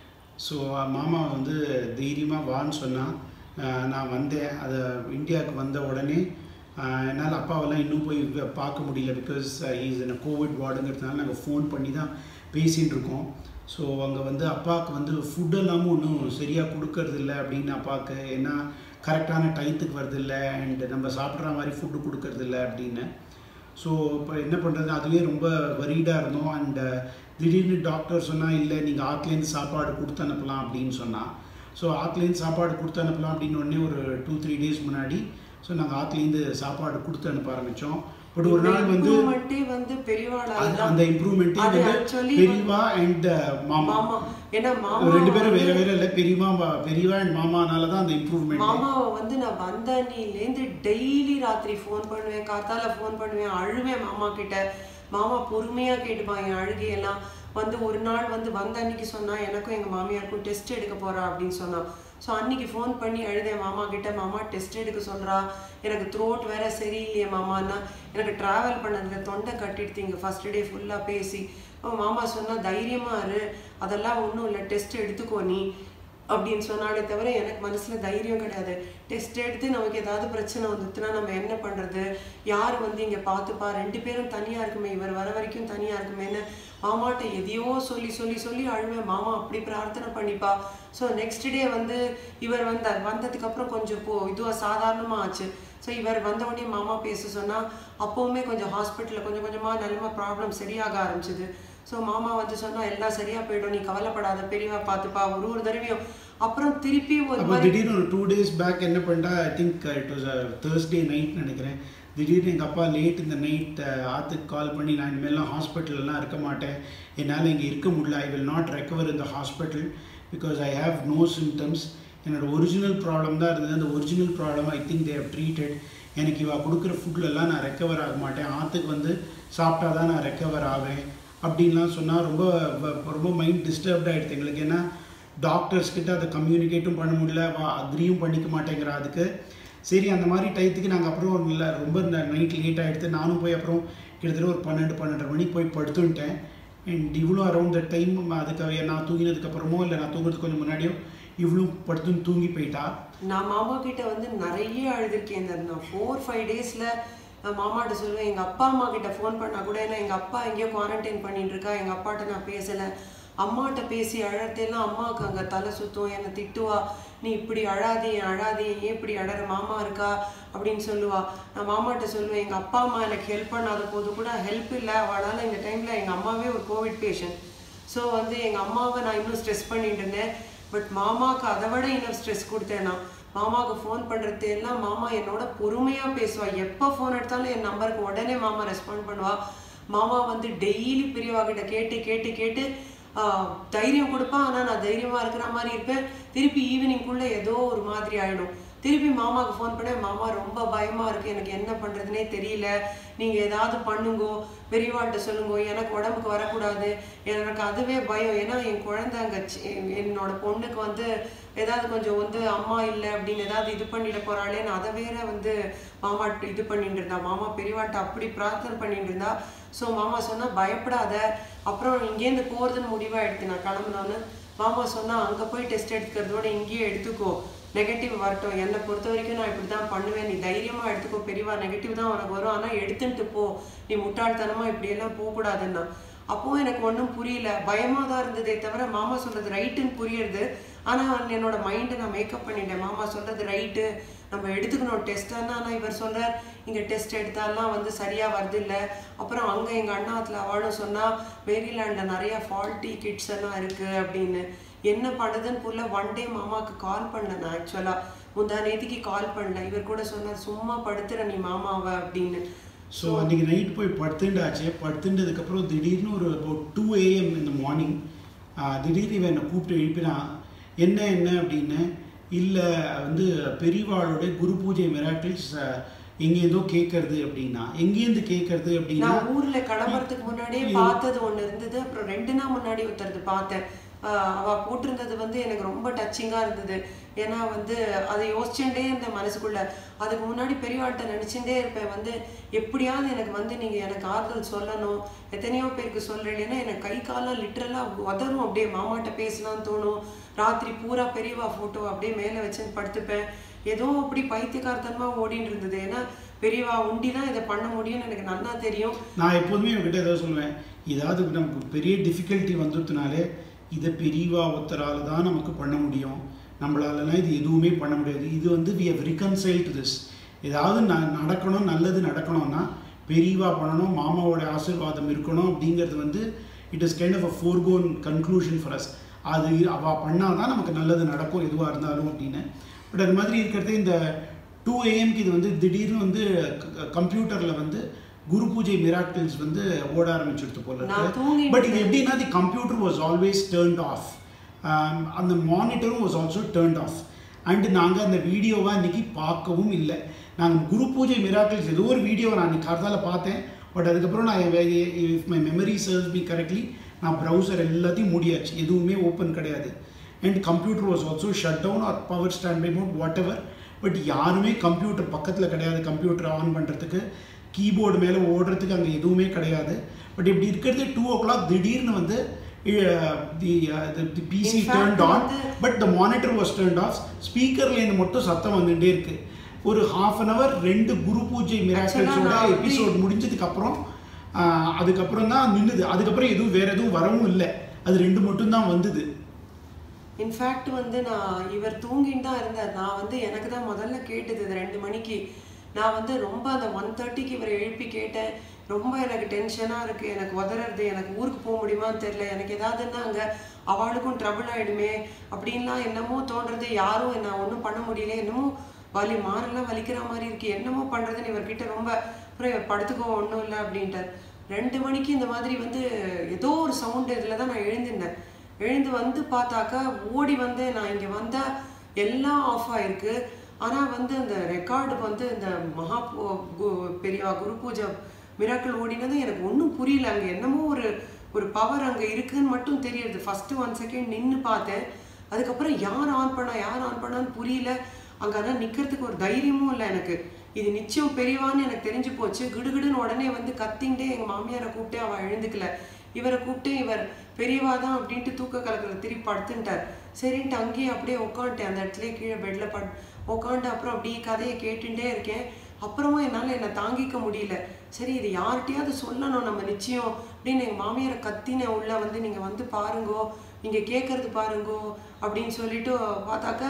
Speaker 2: ஸோ மாமா வந்து தைரியமாக வான்னு சொன்னால் நான் வந்தேன் அது இந்தியாவுக்கு வந்த உடனே என்னால் அப்பாவெல்லாம் இன்னும் போய் வே- பார்க்க முடியல பிகாஸ் இஸ் என்ன கோவிட் வார்டுங்கிறதுனால நாங்கள் ஃபோன் பண்ணி தான் பேசிகிட்டு இருக்கோம் ஸோ அங்கே வந்து அப்பாவுக்கு வந்து ஃபுட்டெல்லாமும் ஒன்றும் சரியாக கொடுக்கறது இல்லை அப்படின்னு அப்பாவுக்கு ஏன்னா கரெக்டான டயத்துக்கு வருது இல்லை அண்ட் நம்ம சாப்பிட்ற மாதிரி ஃபுட்டு கொடுக்கறது இல்லை அப்படின்னு ஸோ இப்போ என்ன பண்ணுறது அதுவே ரொம்ப வரீடாக இருந்தோம் அண்ட் திடீர்னு டாக்டர் சொன்னால் இல்லை நீங்கள் ஆத்துலேருந்து சாப்பாடு கொடுத்து அனுப்பலாம் அப்படின்னு சொன்னால் ஸோ ஆத்துலேருந்து சாப்பாடு கொடுத்து அனுப்பலாம் அப்படின்னு உடனே ஒரு டூ த்ரீ டேஸ் முன்னாடி ஸோ நாங்கள் ஆத்துலேருந்து சாப்பாடு கொடுத்து அனுப்ப ஆரம்பித்தோம் பட் ஒரு நாள் வந்து
Speaker 3: இம்ப்ரூவ்மெண்ட்டே வந்து பெரியவாளால
Speaker 2: அது-
Speaker 3: தான்
Speaker 2: அந்த இம்ப்ரூவ்மெண்ட்டே
Speaker 3: அது
Speaker 2: வந்து
Speaker 3: actually
Speaker 2: பெரியவா அண்ட் மாமா
Speaker 3: மாமா ஏன்னா மாமா
Speaker 2: ரெண்டு பேரும் வேற
Speaker 3: வந்து-
Speaker 2: வேற இல்லை பெரியமா பா- பெரியவா அண்ட் மாமானால தான் அந்த இம்ப்ரூவ்மெண்ட்
Speaker 3: மாமாவை வந்து நான் வந்த அன்னிலேருந்து டெய்லி ராத்திரி ஃபோன் பண்ணுவேன் காத்தால ஃபோன் பண்ணுவேன் அழுவேன் மாமா கிட்ட மாமா பொறுமையா கேட்டுப்பான் என் அழுகையெல்லாம் வந்து ஒரு நாள் வந்து வந்த அன்னைக்கு சொன்னா எனக்கும் எங்க மாமியாருக்கும் டெஸ்ட் எடுக்க போறா அப்படின்னு சொன்னான் ஸோ அன்னைக்கு ஃபோன் பண்ணி அழுதேன் மாமா கிட்ட மாமா டெஸ்ட் எடுக்க சொல்றா எனக்கு த்ரோட் வேற சரியில்லையே மாமான்னா எனக்கு டிராவல் பண்ணதுல தொண்டை கட்டிடுத்தீங்க ஃபர்ஸ்ட் டே ஃபுல்லா பேசி அப்ப மாமா சொன்னா தைரியமா இரு அதெல்லாம் ஒன்றும் இல்லை டெஸ்ட் எடுத்துக்கோ நீ அப்படின்னு சொன்னாலே தவிர எனக்கு மனசுல தைரியம் கிடையாது டெஸ்ட் எடுத்து நமக்கு ஏதாவது பிரச்சனை வந்துச்சுன்னா நம்ம என்ன பண்றது யார் வந்து இங்க பார்த்துப்பா ரெண்டு பேரும் தனியா இருக்குமே இவர் வர வரைக்கும் தனியா இருக்குமேன்னு மாமாட்ட எதையோ சொல்லி சொல்லி சொல்லி அழுவேன் மாமா அப்படி பிரார்த்தனை பண்ணிப்பா ஸோ நெக்ஸ்ட் டே வந்து இவர் வந்தார் வந்ததுக்கு அப்புறம் கொஞ்சம் போ இதுவா சாதாரணமா ஆச்சு ஸோ இவர் வந்த உடனே மாமா பேச சொன்னா அப்போவுமே கொஞ்சம் ஹாஸ்பிட்டலில் கொஞ்சம் கொஞ்சமா நிலமா ப்ராப்ளம் சரியாக ஆரம்பிச்சது ஸோ மாமா வந்து சொன்னா எல்லாம் சரியா போயிடும் நீ கவலைப்படாத பெரியவா பார்த்துப்பா ஒரு ஒரு தடவையும் அப்புறம் திருப்பி ஒரு
Speaker 2: அப்போ
Speaker 3: மாதிரி
Speaker 2: திடீர்னு ஒரு டூ டேஸ் பேக் என்ன பண்ணிட்டா I think it was Thursday night நினைக்கிறேன் திடீர்னு எங்கள் அப்பா லேட் இந்த நைட் ஆற்றுக்கு கால் பண்ணி நான் இனிமேல்லாம் ஹாஸ்பிட்டல்லாம் இருக்க மாட்டேன் என்னால் இங்கே இருக்க முடியல ஐ வில் நாட் ரெக்கவர் இந்த hospital because I have no symptoms என்னோட ஒரிஜினல் ப்ராப்ளம் தான் இருந்தது அந்த original problem I think they've treated எனக்கு இவ கொடுக்குற ஃபுட்லலாம் நான் ரெக்கவர் ஆக மாட்டேன் ஆற்றுக்கு வந்து சாப்பிட்டா தான் நான் ரெக்கவர் ஆவேன் அப்படின்லாம் சொன்னால் ரொம்ப வ- ரொம்ப மைண்ட் டிஸ்டர்ப்ட் ஆகிடுது எங்களுக்கு ஏன்னா டாக்டர்ஸ் கிட்ட அதை கம்யூனிகேட்டும் பண்ண முடியல அக்ரியும் பண்ணிக்க மாட்டேங்கிறா அதுக்கு சரி அந்த மாதிரி டயத்துக்கு நாங்கள் அப்புறம் இல்லை ரொம்ப நைட் லேட் ஆகிடுது நானும் போய் அப்புறம் கிட்டத்தட்ட ஒரு பன்னெண்டு பன்னெண்டரை மணிக்கு போய் படுத்துட்டேன் அண்ட் இவ்வளோ அரௌண்ட் த டைம் அதுக்கு நான் தூங்கினதுக்கு அப்புறமோ இல்லை நான் தூங்குறதுக்கு கொஞ்சம் முன்னாடியோ இவ்வளோ படுத்துன்னு தூங்கி போயிட்டா
Speaker 3: நான் மாமா கிட்ட வந்து நிறைய அழுதுருக்கேன் இந்த நான் ஃபோர் ஃபைவ் டேஸ்ல மாமாட்ட சொல்லுவேன் எங்க அப்பா அம்மா கிட்ட ஃபோன் பண்ணா கூட ஏன்னா எங்க அப்பா எங்கேயோ குவாரண்டைன் பண்ணிட்டு இருக்கா எங்க அப்பாட்ட நான் பேசல அம்மாட்ட பேசி அழறதெல்லாம் அம்மாவுக்கு அங்க தலை சுத்தும் என்னை திட்டுவா நீ இப்படி அழாதே அழாதே ஏன் இப்படி அழற மாமா இருக்கா அப்படின்னு சொல்லுவா நான் மாமாட்ட சொல்லுவேன் எங்க அப்பா அம்மா எனக்கு ஹெல்ப் பண்ணாத போது கூட ஹெல்ப் இல்லை அவளால இந்த டைம்ல எங்க அம்மாவே ஒரு கோவிட் பேஷண்ட் ஸோ வந்து எங்கள் அம்மாவை நான் இன்னும் ஸ்ட்ரெஸ் பண்ணிட்டு இருந்தேன் பட் மாமாவுக்கு அதை விட இன்னும் ஸ்ட்ரெஸ் கொடுத்தேன் நான் மாமாவுக்கு ஃபோன் பண்ணுறது எல்லாம் மாமா என்னோட பொறுமையாக பேசுவா எப்போ ஃபோன் எடுத்தாலும் என் நம்பருக்கு உடனே மாமா ரெஸ்பாண்ட் பண்ணுவா மாமா வந்து டெய்லி பெரியவா கிட்ட கேட்டு கேட்டு கேட்டு ஆஹ், தைரியம் கொடுப்பா ஆனால் நான் தைரியமாக இருக்கிற மாதிரி இருப்பேன் திருப்பி ஈவினிங்குள்ளே ஏதோ ஒரு மாதிரி ஆகிடும் திருப்பி மாமாவுக்கு ஃபோன் பண்ணேன் மாமா ரொம்ப பயமா இருக்கு எனக்கு என்ன பண்றதுனே தெரியல நீங்க ஏதாவது பண்ணுங்கோ பெரியவாள்கிட்ட சொல்லுங்க எனக்கு உடம்புக்கு வரக்கூடாது எனக்கு அதுவே பயம் ஏன்னா என் குழந்தை அங்க சி- என்- என்னோட பொண்ணுக்கு வந்து ஏதாவது கொஞ்சம் வந்து அம்மா இல்லை அப்படின்னு ஏதாவது இது பண்ணிட போறாளேன்னு அதை வேற வந்து மாமா இது பண்ணிட்டு இருந்தா மாமா பெரியவாட்ட அப்படி பிரார்த்தனை பண்ணிட்டு இருந்தா ஸோ மாமா சொன்னா பயப்படாத அப்புறம் இங்கேருந்து போறதுன்னு முடிவா எடுத்து நான் கிளம்புனோன்னு மாமா சொன்னா அங்க போய் டெஸ்ட் எடுத்துக்கிறதோட இங்கேயே எடுத்துக்கோ நெகட்டிவ் வரட்டும் என்னை பொறுத்த வரைக்கும் நான் இப்படி தான் பண்ணுவேன் நீ தைரியமா எடுத்துக்கோ பெரியவா நெகட்டிவ் தான் உனக்கு வரும் ஆனா எடுத்துட்டு போ நீ முட்டாள்தனமா இப்படி எல்லாம் போகக்கூடாதுன்னா அப்பவும் எனக்கு ஒன்றும் புரியல பயமா தான் இருந்ததே தவிர மாமா சொல்றது ரைட்டுன்னு புரியுறது ஆனா என்னோட மைண்டை நான் மேக்கப் பண்ணிட்டேன் மாமா சொல்றது ரைட்டு நம்ம எடுத்துக்கணும் டெஸ்ட் ஆனா இவர் சொல்றார் இங்க டெஸ்ட் எடுத்தாலாம் வந்து சரியா வருது இல்ல அப்புறம் அங்க எங்க அண்ணாத்துல அவளும் சொன்னா மேரிலாண்ட்ல நிறைய ஃபால்ட்டி கிட்ஸ் எல்லாம் இருக்கு அப்படின்னு என்ன பண்ணுதுன்னு புரியல ஒன் டே மாமாவுக்கு கால் பண்ணேன் நான் ஆக்சுவலா முந்தா நேத்திக்கு கால் பண்ணல இவர் கூட சொன்னார் சும்மா படுத்துற நீ மாமாவை அப்படின்னு
Speaker 2: ஸோ அன்றைக்கி நைட் போய் படுத்துண்டாச்சு படுத்துட்டதுக்கப்புறம் திடீர்னு ஒரு about டூ ஏஎம் இந்த மார்னிங் திடீர்னு இவன் என்னை கூப்பிட்டு எழுப்பினான் என்ன என்ன அப்படின்னு இல்லை வந்து பெரியவாளுடைய குரு பூஜை மிராக்கிள்ஸ் எங்கேருந்தோ கேட்கறது அப்படின்னா எங்கேருந்து கேட்கறது அப்படின்னா
Speaker 3: நான் ஊர்ல கிளம்புறதுக்கு முன்னாடியே பார்த்தது ஒண்ணு இருந்தது அப்புறம் ரெண்டு நாள் முன்னாடி ஒருத்தரது பார்த்தேன் ஆஹ் அவ போட்டிருந்தது வந்து எனக்கு ரொம்ப டச்சிங்கா இருந்தது ஏன்னா வந்து அதை யோசிச்சுட்டே இருந்தேன் மனசுக்குள்ள அதுக்கு முன்னாடி பெரியவாள்கிட்ட நினைச்சுட்டே இருப்பேன் வந்து எப்படியாவது எனக்கு வந்து நீங்க எனக்கு ஆறுதல் சொல்லணும் எத்தனையோ பேருக்கு சொல்றேன் ஏன்னா எனக்கு கை காலம் லிட்டரலா உதறும் அப்படியே மாமாட்ட பேசலாம்னு தோணும் ராத்திரி பூரா பெரியவா போட்டோ அப்படியே மேல வச்சு படுத்துப்பேன் ஏதோ அப்படி பைத்தியக்காரத்தனமா ஓடிட்டு இருந்தது ஏன்னா பெரியவா உண்டி தான் இதை பண்ண முடியும்னு எனக்கு நல்லா தெரியும்
Speaker 2: நான் எப்போதுமே இவங்ககிட்ட ஏதாவது சொல்லுவேன் ஏதாவது நமக்கு பெரிய டிஃபிகல்ட்டி வந்துட்டனாலே இதை பெரியவா ஒருத்தரால தான் நமக்கு பண்ண முடியும் நம்மளாலலாம் இது எதுவுமே பண்ண முடியாது இது வந்து we have reconciled to this ஏதாவது ந நடக்கணும் நல்லது நடக்கணும்னா பெரியவா பண்ணணும் மாமாவோட ஆசீர்வாதம் இருக்கணும் அப்படிங்கிறது வந்து it is kind of a foregone conclusion for us அது அவள் பண்ணால் தான் நமக்கு நல்லது நடக்கும் எதுவாக இருந்தாலும் அப்படின்னு பட் அது மாதிரி இருக்கிறது இந்த டூ ஏஎம்க்கு இது வந்து திடீர்னு வந்து கம்ப்யூட்டரில் வந்து குரு பூஜை மிராக்கிள்ஸ் வந்து ஓட ஆரம்பிச்சிருது போல
Speaker 3: நான்
Speaker 2: இருக்கு
Speaker 3: தூங்கிட்டு
Speaker 2: பட் இது எப்படின்னா the computer was always turned off அந்த மானிட்டரும் was also turned off and நாங்கள் அந்த வீடியோவை அன்றைக்கி பார்க்கவும் இல்லை நாங்கள் குரு பூஜை மிராக்கிள்ஸ் ஏதோ ஒரு வீடியோ நான் அன்றைக்கி கார்த்தால பார்த்தேன் பட் அதுக்கப்புறம் நான் if my memory serves me correctly நான் ப்ரௌசர் எல்லாத்தையும் மூடியாச்சு எதுவுமே ஓப்பன் கிடையாது and computer was also shut down or power standby mode whatever but யாருமே கம்ப்யூட்டர் பக்கத்தில் கிடையாது கம்ப்யூட்டர் ஆன் பண்ணுறதுக்கு கீபோர்டு மேலே ஓடுறதுக்கு அங்கே எதுவுமே கிடையாது பட் இப்படி இருக்கிறது டூ ஓ கிளாக் திடீர்னு வந்து the the PC
Speaker 3: In fact,
Speaker 2: turned on
Speaker 3: வந்து-
Speaker 2: but the monitor was turned off ஸ்பீக்கர்லேருந்து மட்டும் சத்தம் வந்துட்டே இருக்கு ஒரு ஹாஃப் அன் ஹவர் ரெண்டு குரு பூஜை மிராக்கிள்ஸோட
Speaker 3: நான் அப்படி-
Speaker 2: எபிசோட் முடிஞ்சதுக்கு அப்புறம் ஆஹ், அதுக்கப்புறம் தான் நின்னுது அதுக்கப்புறம் எதுவும் வேற எதுவும் வரவும் இல்லை அது ரெண்டு மட்டும் தான் வந்தது
Speaker 3: இன்ஃபேக்ட் வந்து நான் இவர் தூங்கின்னு தான் இருந்தார் நான் வந்து எனக்கு தான் முதல்ல கேட்டது இது ரெண்டு மணிக்கு நான் வந்து ரொம்ப அந்த ஒன் தேர்ட்டிக்கு இவரை எழுப்பி கேட்டேன் ரொம்ப எனக்கு டென்ஷனாக இருக்குது எனக்கு உதறது எனக்கு ஊருக்கு போக முடியுமான்னு தெரில எனக்கு ஏதாவதுன்னா அங்கே அவளுக்கும் ட்ரபிள் ஆகிடுமே அப்படின்லாம் என்னமோ தோன்றது யாரும் என்ன ஒன்றும் பண்ண முடியல என்னமோ வலி மாறெல்லாம் வலிக்கிற மாதிரி இருக்கு என்னமோ பண்ணுறதுன்னு இவர்கிட்ட ரொம்ப அப்புறம் இவர் படுத்துக்கோ ஒன்றும் இல்லை அப்படின்ட்டார் ரெண்டு மணிக்கு இந்த மாதிரி வந்து ஏதோ ஒரு சவுண்டு இதில் தான் நான் எழுந்திருந்தேன் எழுந்து வந்து பார்த்தாக்கா ஓடி வந்து நான் இங்கே வந்தால் எல்லாம் ஆஃப் ஆயிருக்கு ஆனால் வந்து அந்த ரெக்கார்டு வந்து இந்த மகா பூ- கு- பெரியவா குரு பூஜை மிராக்கள் ஓடினது எனக்கு ஒன்றும் புரியல அங்கே என்னமோ ஒரு ஒரு பவர் அங்கே இருக்குன்னு மட்டும் தெரியுது ஃபஸ்ட்டு ஒன் செகண்ட் நின்று பார்த்தேன் அதுக்கப்புறம் யார் ஆன் பண்ணா யார் ஆன் பண்ணான்னு புரியல அங்கே ஆனால் நிற்கிறதுக்கு ஒரு தைரியமும் இல்லை எனக்கு இது நிச்சயம் பெரியவான்னு எனக்கு தெரிஞ்சு போச்சு கிடுகிடுன்னு உடனே வந்து கத்தின்ட்டே எங்கள் மாமியாரை கூப்பிட்டு அவள் எழுந்துக்கல இவரை கூப்பிட்டு இவர் பெரியவா தான் அப்படின்ட்டு தூக்க கலக்கல திருப்பி படுத்துட்டார் சரின்ட்டு அங்கேயே அப்படியே உட்காந்துட்டேன் அந்த இடத்துல கீழே பெட்டில் பட் உட்காந்து அப்புறம் அப்படியே கதையை கேட்டுட்டே இருக்கேன் அப்புறமா என்னால் என்னை தாங்கிக்க முடியல சரி இது யார்கிட்டயாவது சொல்லணும் நம்ம நிச்சயம் அப்படின்னு எங்கள் மாமியாரை கத்தின உள்ள வந்து நீங்கள் வந்து பாருங்கோ நீங்கள் கேட்கறது பாருங்கோ அப்படின்னு சொல்லிட்டு பார்த்தாக்கா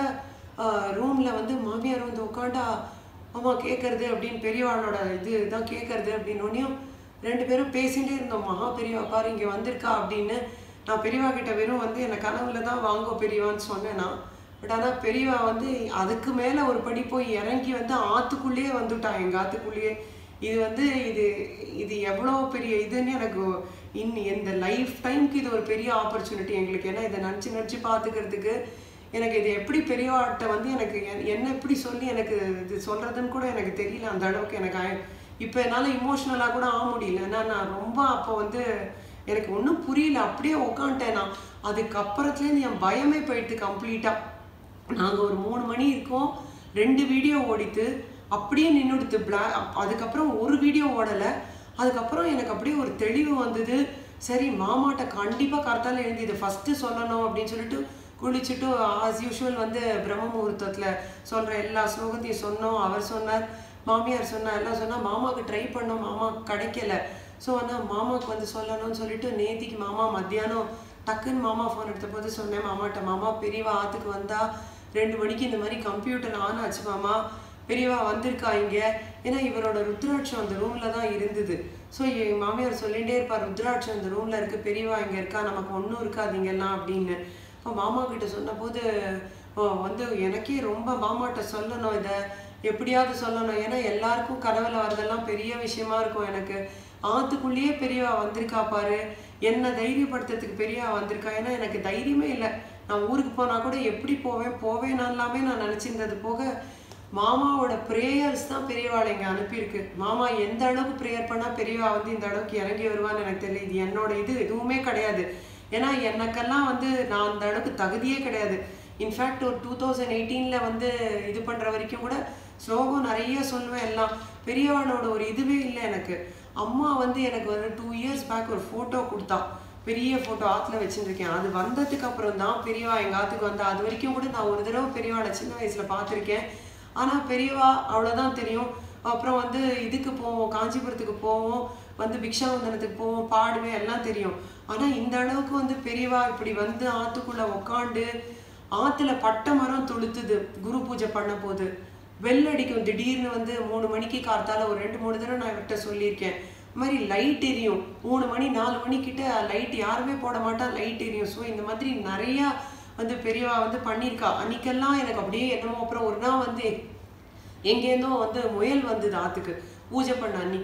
Speaker 3: ரூமில் வந்து மாமியார் வந்து உட்காண்டா அம்மா கேட்கறது அப்படின்னு பெரியவாளோட இது தான் கேட்கறது அப்படின்னோடனையும் ரெண்டு பேரும் பேசிகிட்டே இருந்தோம் மகா பெரியவா பாரு இங்கே வந்திருக்கா அப்படின்னு நான் பெரியவா கிட்ட வெறும் வந்து என்னை கனவுல தான் வாங்கோ பெரியவான்னு சொன்னேன் நான் பட் ஆனால் பெரியவா வந்து அதுக்கு மேலே ஒரு படி போய் இறங்கி வந்து ஆற்றுக்குள்ளேயே வந்துட்டான் எங்கள் ஆற்றுக்குள்ளேயே இது வந்து இது இது எவ்வளோ பெரிய இதுன்னு எனக்கு இன் இந்த லைஃப் டைம்க்கு இது ஒரு பெரிய ஆப்பர்ச்சுனிட்டி எங்களுக்கு ஏன்னா இதை நினச்சி நினச்சி பார்த்துக்கிறதுக்கு எனக்கு இது எப்படி பெரியவாட்ட வந்து எனக்கு என்- என்ன எப்படி சொல்லி எனக்கு இது சொல்கிறதுன்னு கூட எனக்கு தெரியல அந்த அளவுக்கு எனக்கு ஆயி- இப்போ என்னால் இமோஷ்னலாக கூட ஆக முடியல ஏன்னா நான் ரொம்ப அப்போ வந்து எனக்கு ஒன்றும் புரியல அப்படியே உக்காந்துட்டேன் நான் அதுக்கப்புறத்துலேருந்து என் பயமே போயிடுது கம்ப்ளீட்டாக நாங்கள் ஒரு மூணு மணி இருக்கோம் ரெண்டு வீடியோ ஓடித்து அப்படியே நின்றுடுத்து பிளா அதுக்கப்புறம் ஒரு வீடியோ ஓடலை அதுக்கப்புறம் எனக்கு அப்படியே ஒரு தெளிவு வந்தது சரி மாமாட்ட கண்டிப்பாக கரெக்டாக எழுதி இதை ஃபஸ்ட்டு சொல்லணும் அப்படின்னு சொல்லிட்டு குளிச்சுட்டு ஆஸ் யூஷுவல் வந்து பிரம்ம முகூர்த்தத்தில் சொல்கிற எல்லா ஸ்லோகத்தையும் சொன்னோம் அவர் சொன்னார் மாமியார் சொன்னா எல்லாம் சொன்னா மாமாவுக்கு ட்ரை பண்ணோம் மாமா கிடைக்கல ஸோ ஆனால் மாமாவுக்கு வந்து சொல்லணும்னு சொல்லிட்டு நேத்திக்கு மாமா மத்தியானம் டக்குன்னு மாமா ஃபோன் எடுத்த போது சொன்னேன் மாமாட்ட மாமா பெரியவா ஆற்றுக்கு வந்தா ரெண்டு மணிக்கு இந்த மாதிரி கம்ப்யூட்டர் ஆன் ஆச்சு மாமா பெரியவா வந்திருக்கா இங்கே ஏன்னா இவரோட ருத்ராட்சம் அந்த ரூமில் தான் இருந்தது ஸோ என் மாமியார் சொல்லிகிட்டே இருப்பார் ருத்ராட்சம் இந்த ரூமில் இருக்குது பெரியவா இங்கே இருக்கா நமக்கு ஒன்றும் இருக்காதீங்கெல்லாம் அப்படின்னு இப்போ மாமா கிட்ட சொன்னபோது ஓ, வந்து எனக்கே ரொம்ப மாமாட்ட சொல்லணும் இதை எப்படியாவது சொல்லணும் ஏன்னா எல்லாருக்கும் கனவுல வரதெல்லாம் பெரிய விஷயமா இருக்கும் எனக்கு ஆத்துக்குள்ளேயே பெரியவா வந்திருக்கா பாரு என்ன தைரியப்படுத்துறதுக்கு பெரியவா வந்திருக்கா ஏன்னா எனக்கு தைரியமே இல்லை நான் ஊருக்கு போனா கூட எப்படி போவேன் போவேனாலாமே நான் நினச்சிருந்தது போக மாமாவோட ப்ரேயர்ஸ் தான் பெரியவாளை இங்கே அனுப்பியிருக்கு மாமா எந்த அளவுக்கு ப்ரேயர் பண்ணால் பெரியவா வந்து இந்த அளவுக்கு இறங்கி வருவான்னு எனக்கு தெரியல இது என்னோட இது எதுவுமே கிடையாது ஏன்னா எனக்கெல்லாம் வந்து நான் அந்த அளவுக்கு தகுதியே கிடையாது இன்ஃபேக்ட் ஒரு டூ தௌசண்ட் எயிட்டீனில் வந்து இது பண்ணுற வரைக்கும் கூட ஸ்லோகம் நிறைய சொல்லுவேன் எல்லாம் பெரியவாளோட ஒரு இதுவே இல்லை எனக்கு அம்மா வந்து எனக்கு ஒரு டூ இயர்ஸ் பேக் ஒரு ஃபோட்டோ கொடுத்தா பெரிய ஃபோட்டோ ஆற்றுல வச்சுருக்கேன் அது வந்ததுக்கு அப்புறம் தான் பெரியவா எங்கள் ஆற்றுக்கு வந்தா அது வரைக்கும் கூட நான் ஒரு தடவை பெரியவாளை சின்ன வயசில் பார்த்துருக்கேன் ஆனால் பெரியவா அவ்வளோதான் தெரியும் அப்புறம் வந்து இதுக்கு போவோம் காஞ்சிபுரத்துக்கு போவோம் வந்து பிக்ஷாவந்தனத்துக்கு போவோம் பாடுவேன் எல்லாம் தெரியும் ஆனால் இந்த அளவுக்கு வந்து பெரியவா இப்படி வந்து ஆற்றுக்குள்ளே உக்காண்டு ஆற்றுல பட்டை மரம் துளுத்துது குரு பூஜை பண்ண போது வெள்ளை அடிக்கும் திடீர்னு வந்து மூணு மணிக்கு கார்த்தால ஒரு ரெண்டு மூணு தடவை நான் இவர்கிட்ட சொல்லியிருக்கேன் இந்த மாதிரி லைட் எரியும் மூணு மணி நாலு மணிக்கிட்ட லைட் யாருமே போட மாட்டா லைட் எரியும் ஸோ இந்த மாதிரி நிறையா வந்து பெரியவா வந்து பண்ணியிருக்கா அன்னைக்கெல்லாம் எனக்கு அப்படியே என்னமோ அப்புறம் ஒரு நாள் வந்து எங்கேருந்தோ வந்து முயல் வந்தது ஆற்றுக்கு பூஜை பண்ண அன்னைக்கு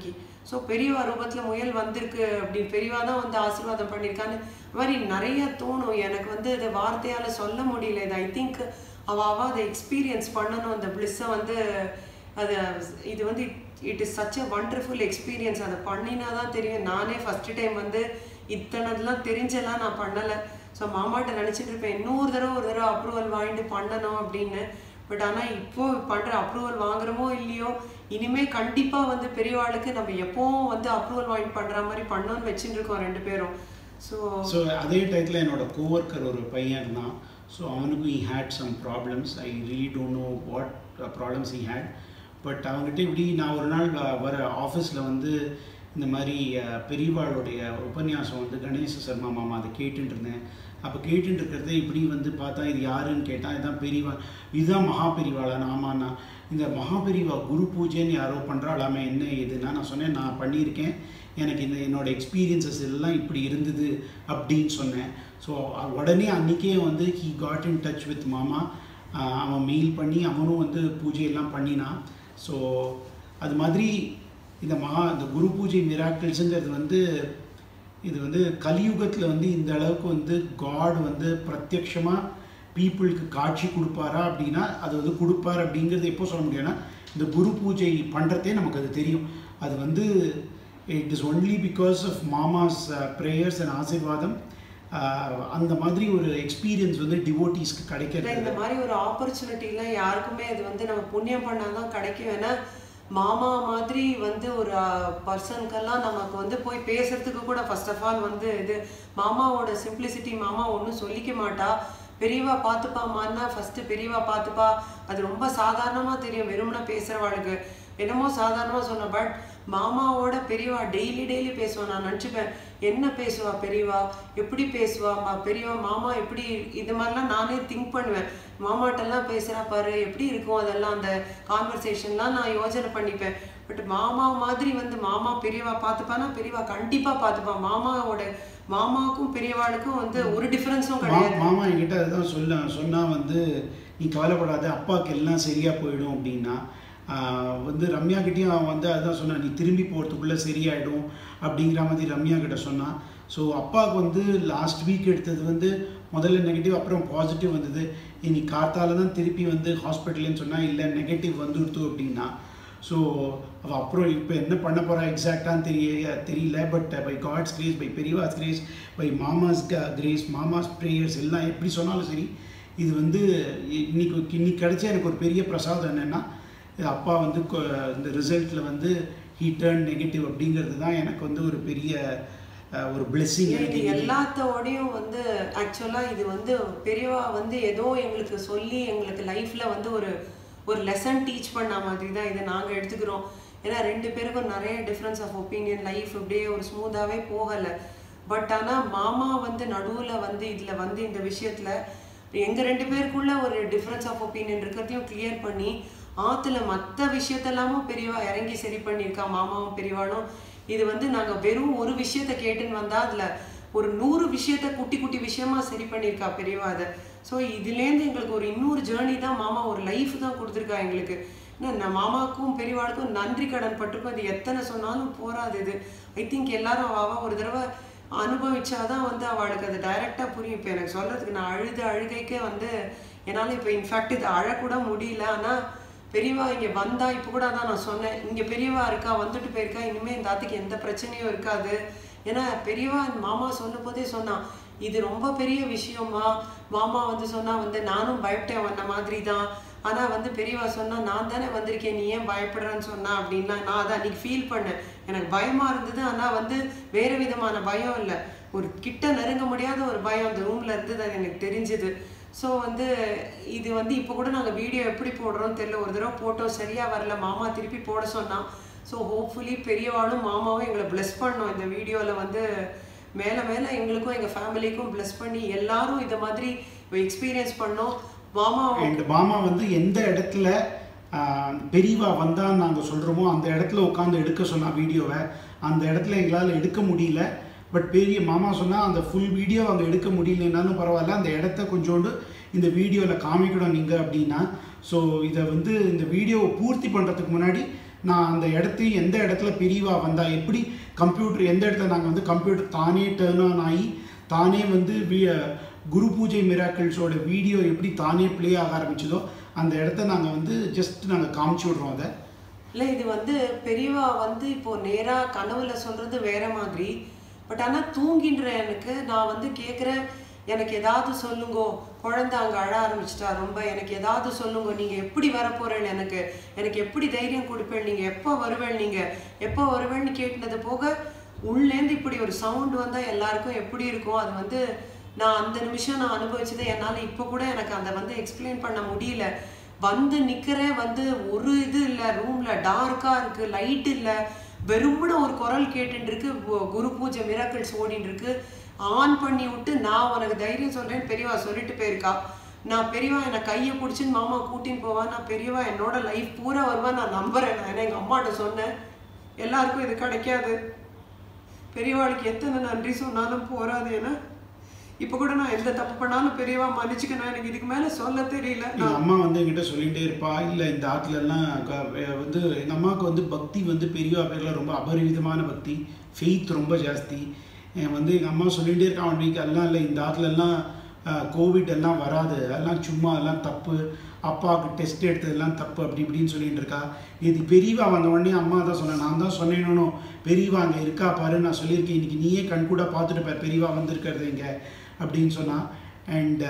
Speaker 3: ஸோ பெரியவா ரூபத்தில் முயல் வந்திருக்கு அப்படி பெரியவா தான் வந்து ஆசீர்வாதம் பண்ணியிருக்கான்னு இந்த மாதிரி நிறைய தோணும் எனக்கு வந்து இதை வார்த்தையால் சொல்ல முடியல இது ஐ திங்க் அவ அவ அதை எக்ஸ்பீரியன்ஸ் பண்ணணும் அந்த பிளிஸ்ஸை வந்து அது இது வந்து it is such a wonderful experience அதை பண்ணினா தான் தெரியும் நானே ஃபஸ்ட்டு டைம் வந்து இத்தனைலாம் தெரிஞ்செல்லாம் நான் பண்ணலை ஸோ மாமாட்ட நினச்சிட்டு இருப்பேன் இன்னொரு தடவை ஒரு தடவை அப்ரூவல் வாங்கிட்டு பண்ணணும் அப்படின்னு பட் ஆனால் இப்போ பண்ணுற அப்ரூவல் வாங்குறோமோ இல்லையோ இனிமே கண்டிப்பாக வந்து பெரியவாளுக்கு நம்ம எப்பவும் வந்து அப்ரூவல் வாங்கிட்டு பண்ணுற மாதிரி பண்ணோன்னு வச்சுட்டு இருக்கோம் ரெண்டு பேரும் ஸோ
Speaker 2: ஸோ அதே டயத்தில் என்னோட கோவர்க்கர் ஒரு பையன் இருந்தான் ஸோ அவனுக்கும் he had some problems I really don't know what problems he had but அவங்ககிட்ட இப்படி நான் ஒரு நாள் வ- வர ஆஃபீஸில் வந்து இந்த மாதிரி அஹ், பெரியவாளுடைய உபன்யாசம் வந்து கணேச சர்மா மாமா அதை கேட்டுட்டு இருந்தேன் அப்போ கேட்டுட்டு இருக்கிறத இப்படி வந்து பார்த்தா இது யாருன்னு கேட்டால் இதுதான் பெரியவா இதுதான் மகா பெரியவாளா ஆமாண்ணா இந்த மகா பெரியவா குரு பூஜைன்னு யாரோ பண்ணுறாளாமே என்ன ஏதுன்னா நான் சொன்னேன் நான் பண்ணியிருக்கேன் எனக்கு இந்த என்னோட எக்ஸ்பீரியன்சஸ் எல்லாம் இப்படி இருந்தது அப்படின்னு சொன்னேன் ஸோ உடனே அன்றைக்கே வந்து he got in touch with மாமா ஆஹ் அவன் மெயில் பண்ணி அவனும் வந்து பூஜையெல்லாம் பண்ணினான் ஸோ அது மாதிரி இந்த மகா இந்த குரு பூஜை மிராக்கிள்ஸுங்கிறது வந்து இது வந்து கலியுகத்தில் வந்து இந்த அளவுக்கு வந்து காட் வந்து பிரத்யக்ஷமாக பீப்புளுக்கு காட்சி கொடுப்பாரா அப்படின்னா அது வந்து கொடுப்பார் அப்படிங்கிறது எப்போ சொல்ல முடியும்னா இந்த குரு பூஜை பண்ணுறதே நமக்கு அது தெரியும் அது வந்து it is only because of Mama's prayers and ஆசீர்வாதம் ஆஹ் அந்த மாதிரி ஒரு எக்ஸ்பீரியன்ஸ் வந்து டிவோட்டீஸ்க்கு
Speaker 3: இல்ல,
Speaker 2: கிடைக்கிறது
Speaker 3: இந்த மாதிரி ஒரு ஆப்பர்ச்சுனிட்டிலாம் யாருக்குமே அது வந்து நம்ம புண்ணியம் பண்ணாதான் கிடைக்கும் ஏன்னா மாமா மாதிரி வந்து ஒரு பர்சனுக்கெல்லாம் நமக்கு வந்து போய் பேசுறதுக்கு கூட ஃபர்ஸ்ட் ஆஃப் ஆல் வந்து இது மாமாவோட சிம்பிளிசிட்டி மாமா ஒன்றும் சொல்லிக்க மாட்டா பெரியவா பார்த்துப்பாமான்னா ஃபர்ஸ்ட் பெரியவா பார்த்துப்பா அது ரொம்ப சாதாரணமா தெரியும் வெறும்னா பேசுறவாளுக்கு என்னமோ சாதாரணமா சொன்ன பட் மாமாவோட பெரியவா டெய்லி டெய்லி பேசுவா நான் நினச்சிப்பேன் என்ன பேசுவா பெரியவா எப்படி பேசுவா மா பெரியவா மாமா எப்படி இது மாதிரிலாம் நானே திங்க் பண்ணுவேன் மாமாட்டெல்லாம் பேசுகிறா பாரு எப்படி இருக்கும் அதெல்லாம் அந்த கான்வர்சேஷன்லாம் நான் யோசனை பண்ணிப்பேன் பட் மாமா மாதிரி வந்து மாமா பெரியவா பார்த்துப்பானா பெரியவா கண்டிப்பாக பார்த்துப்பா மாமாவோட மாமாவுக்கும் பெரியவாளுக்கும் வந்து ஒரு டிஃப்ரென்ஸும்
Speaker 2: மா-
Speaker 3: கிடையாது
Speaker 2: மாமா என்கிட்ட அதுதான் சொல்ல சொன்னால் வந்து நீ கவலைப்படாத அப்பாவுக்கு எல்லாம் சரியாக போயிடும் அப்படின்னா ஆஹ் வந்து ரம்யா கிட்டேயும் அவன் வந்து அதுதான் சொன்னான் நீ திரும்பி போகிறதுக்குள்ளே சரியாயிடும் அப்படிங்கிற மாதிரி ரம்யா கிட்ட சொன்னான் ஸோ அப்பாவுக்கு வந்து லாஸ்ட் வீக் எடுத்தது வந்து முதல்ல நெகட்டிவ் அப்புறம் பாசிட்டிவ் வந்தது இனி காத்தால தான் திருப்பி வந்து ஹாஸ்பிட்டல்னு சொன்னால் இல்லை நெகட்டிவ் வந்துடுத்து அப்படின்னா ஸோ அவள் அப்புறம் இப்போ என்ன பண்ண போகிறா எக்ஸாக்டான்னு தெரிய தெரியல but by God's grace by Periyava's grace by Mama's grace Mama's prayers எல்லாம் எப்படி சொன்னாலும் சரி இது வந்து இன்னைக்கு இன்னைக்கு கிடைச்ச எனக்கு ஒரு பெரிய பிரசாதம் என்னென்னா அப்பா வந்து கொ- இந்த ரிசல்ட்டில் வந்து ஹீ டர்ன் நெகட்டிவ் அப்படிங்கிறது தான் எனக்கு வந்து ஒரு பெரிய அஹ், ஒரு பிளெஸ்ஸிங்
Speaker 3: இது
Speaker 2: எனக்கு இன்னைக்கு.
Speaker 3: எல்லாத்தோடையும் வந்து ஆக்சுவலாக இது வந்து பெரியவா வந்து ஏதோ எங்களுக்கு சொல்லி எங்களுக்கு லைஃப்பில் வந்து ஒரு ஒரு லெசன் டீச் பண்ண மாதிரி தான் இதை நாங்கள் எடுத்துக்கிறோம் ஏன்னா ரெண்டு பேருக்கும் நிறைய டிஃப்ரென்ஸ் ஆஃப் ஒப்பீனியன் லைஃப் இப்படியே ஒரு ஸ்மூத்தாகவே போகலை பட் ஆனால் மாமா வந்து நடுவில் வந்து இதில் வந்து இந்த விஷயத்தில் எங்கள் ரெண்டு பேருக்குள்ள ஒரு டிஃப்ரென்ஸ் ஆஃப் ஒப்பீனியன் இருக்கிறதையும் கிளியர் பண்ணி ஆற்றுல மற்ற விஷயத்தெல்லாமும் பெரியவா இறங்கி சரி பண்ணியிருக்கா மாமாவும் பெரியவாளும் இது வந்து நாங்கள் வெறும் ஒரு விஷயத்த கேட்டுன்னு வந்தால் அதில் ஒரு நூறு விஷயத்த குட்டி குட்டி விஷயமா சரி பண்ணியிருக்கா பெரியவா அதை ஸோ இதுலேருந்து எங்களுக்கு ஒரு இன்னொரு ஜேர்னி தான் மாமா ஒரு லைஃப் தான் கொடுத்துருக்கா எங்களுக்கு ஏன்னா நான் மாமாவுக்கும் பெரியவாளுக்கும் நன்றி கடன் பட்டிருக்கோம் அது எத்தனை சொன்னாலும் போராது இது ஐ திங்க் எல்லாரும் அவ அவ ஒரு தடவை அனுபவிச்சாதான் வந்து அவளுக்கு அது டைரெக்டாக புரியும் இப்போ எனக்கு சொல்கிறதுக்கு நான் அழுத அழுகைக்கே வந்து என்னால் இப்போ இன்ஃபேக்ட் இது அழக்கூட முடியல ஆனால் பெரியவா இங்கே வந்தா இப்போ கூட அதான் நான் சொன்னேன் இங்கே பெரியவா இருக்கா வந்துட்டு போயிருக்கா இனிமேல் இந்த ஆத்துக்கு எந்த பிரச்சனையும் இருக்காது ஏன்னா பெரியவா மாமா சொன்ன போதே சொன்னான் இது ரொம்ப பெரிய விஷயமா மாமா வந்து சொன்னா வந்து நானும் பயப்பட்டேன் வந்த மாதிரி தான் ஆனா வந்து பெரியவா சொன்னா நான் தானே வந்திருக்கேன் நீ ஏன் பயப்படுறேன்னு சொன்னா அப்படின்னா நான் அதை அன்னைக்கு ஃபீல் பண்ணேன் எனக்கு பயமா இருந்தது ஆனா வந்து வேற விதமான பயம் இல்லை ஒரு கிட்ட நெருங்க முடியாத ஒரு பயம் அந்த ரூம்ல இருந்தது அது எனக்கு தெரிஞ்சுது ஸோ வந்து இது வந்து இப்போ கூட நாங்கள் வீடியோ எப்படி போடுறோம்னு தெரியல ஒரு தடவை போட்டோம் சரியா வரல மாமா திருப்பி போட சொன்னான் ஸோ ஹோப்ஃபுல்லி பெரியவாளும் மாமாவும் எங்களை ப்ளெஸ் பண்ணோம் இந்த வீடியோவில் வந்து மேலே மேலே எங்களுக்கும் எங்கள் ஃபேமிலிக்கும் ப்ளெஸ் பண்ணி எல்லாரும் இதை மாதிரி எக்ஸ்பீரியன்ஸ் பண்ணோம் மாமா
Speaker 2: அண்ட் மாமா வந்து எந்த இடத்துல ஆஹ், பெரியவா வந்தான்னு நாங்கள் சொல்கிறோமோ அந்த இடத்துல உட்காந்து எடுக்க சொன்னா வீடியோவை அந்த இடத்துல எங்களால் எடுக்க முடியல பட் பெரிய மாமா சொன்னால் அந்த ஃபுல் வீடியோ அங்கே எடுக்க முடியலனாலும் பரவாயில்ல அந்த இடத்த கொஞ்சோண்டு இந்த வீடியோவில் காமிக்கணும் நீங்கள் அப்படின்னா ஸோ இதை வந்து இந்த வீடியோவை பூர்த்தி பண்ணுறதுக்கு முன்னாடி நான் அந்த இடத்தையும் எந்த இடத்துல பெரியவா வந்தா எப்படி கம்ப்யூட்டர் எந்த இடத்துல நாங்கள் வந்து கம்ப்யூட்டர் தானே டேர்ன் ஆன் ஆகி தானே வந்து வி- குரு பூஜை மிராக்கிள்ஸோட வீடியோ எப்படி தானே ப்ளே ஆக ஆரம்பிச்சதோ அந்த இடத்த நாங்கள் வந்து ஜஸ்ட் நாங்கள் காமிச்சு விட்றோம் அதை
Speaker 3: இல்லை இது வந்து பெரியவா வந்து இப்போ நேரா கனவுல சொல்றது வேற மாதிரி பட் ஆனா தூங்கின்ற எனக்கு நான் வந்து கேட்குறேன் எனக்கு ஏதாவது சொல்லுங்கோ குழந்தை அங்க அழ ஆரம்பிச்சிட்டா ரொம்ப எனக்கு ஏதாவது சொல்லுங்க நீங்க எப்படி வரப்போறேன் எனக்கு எனக்கு எப்படி தைரியம் கொடுப்பேன் நீங்க எப்போ வருவேன் நீங்க எப்போ வருவேன்னு கேட்டது போக உள்ளேந்து இப்படி ஒரு சவுண்ட் வந்தா எல்லாருக்கும் எப்படி இருக்கும் அது வந்து நான் அந்த நிமிஷம் நான் அனுபவிச்சதை என்னால் இப்போ கூட எனக்கு அதை வந்து எக்ஸ்பிளைன் பண்ண முடியல வந்து நிக்கிறேன் வந்து ஒரு இது இல்லை ரூம்ல டார்க்கா இருக்கு லைட் இல்லை வெறும்னு ஒரு குரல் கேட்டுட்டு இருக்கு கு- குரு பூஜை மிராக்கிள்ஸ் ஓடிட்டு இருக்கு ஆன் பண்ணி விட்டு நான் உனக்கு தைரியம் சொல்றேன் பெரியவா சொல்லிட்டு போயிருக்கா நான் பெரியவா என்னை கையை பிடிச்சின்னு மாமா கூட்டின்னு போவா நான் பெரியவா என்னோட லைஃப் பூரா வருவா நான் நம்புறேன் நான் ஏன்னா எங்க அம்மாட்ட சொன்னேன் எல்லாருக்கும் இது கிடைக்காது பெரியவாளுக்கு எத்தனை நன்றி சொன்னாலும் போறாது ஏன்னா இப்போ கூட நான் எந்த தப்பு பண்ணாலும் பெரியவா மன்னிச்சுக்கணும் எனக்கு இதுக்கு மேல சொல்ல தெரியல
Speaker 2: எங்கள்
Speaker 3: நான்
Speaker 2: அம்மா வந்து என்கிட்ட சொல்லிகிட்டே இருப்பா இல்லை இந்த ஆத்துல எல்லாம் க- வே- வந்து எங்கள் அம்மாவுக்கு வந்து பக்தி வந்து பெரியவா பேரில் ரொம்ப அபரிவிதமான பக்தி ஃபெய்த் ரொம்ப ஜாஸ்தி என் வந்து எங்கள் அம்மா சொல்லிகிட்டே இருக்கா அவனுக்கு எல்லாம் இல்லை இந்த ஆத்துல எல்லாம் கோவிட் எல்லாம் வராது அதெல்லாம் சும்மா எல்லாம் தப்பு அப்பாவுக்கு டெஸ்ட் எடுத்ததெல்லாம் தப்பு அப்படி இப்படின்னு சொல்லிட்டு இருக்கா இது பெரியவா வந்த உடனே அம்மா தான் சொன்னேன் நான் தான் சொன்னேன்னு பெரியவா அங்கே இருக்கா பாரு நான் சொல்லியிருக்கேன் இன்னைக்கு நீயே கண் கூட பார்த்துட்டு பாரு பெரியவா வந்திருக்கிறது இங்கே அப்படின்னு சொன்னா அண்ட்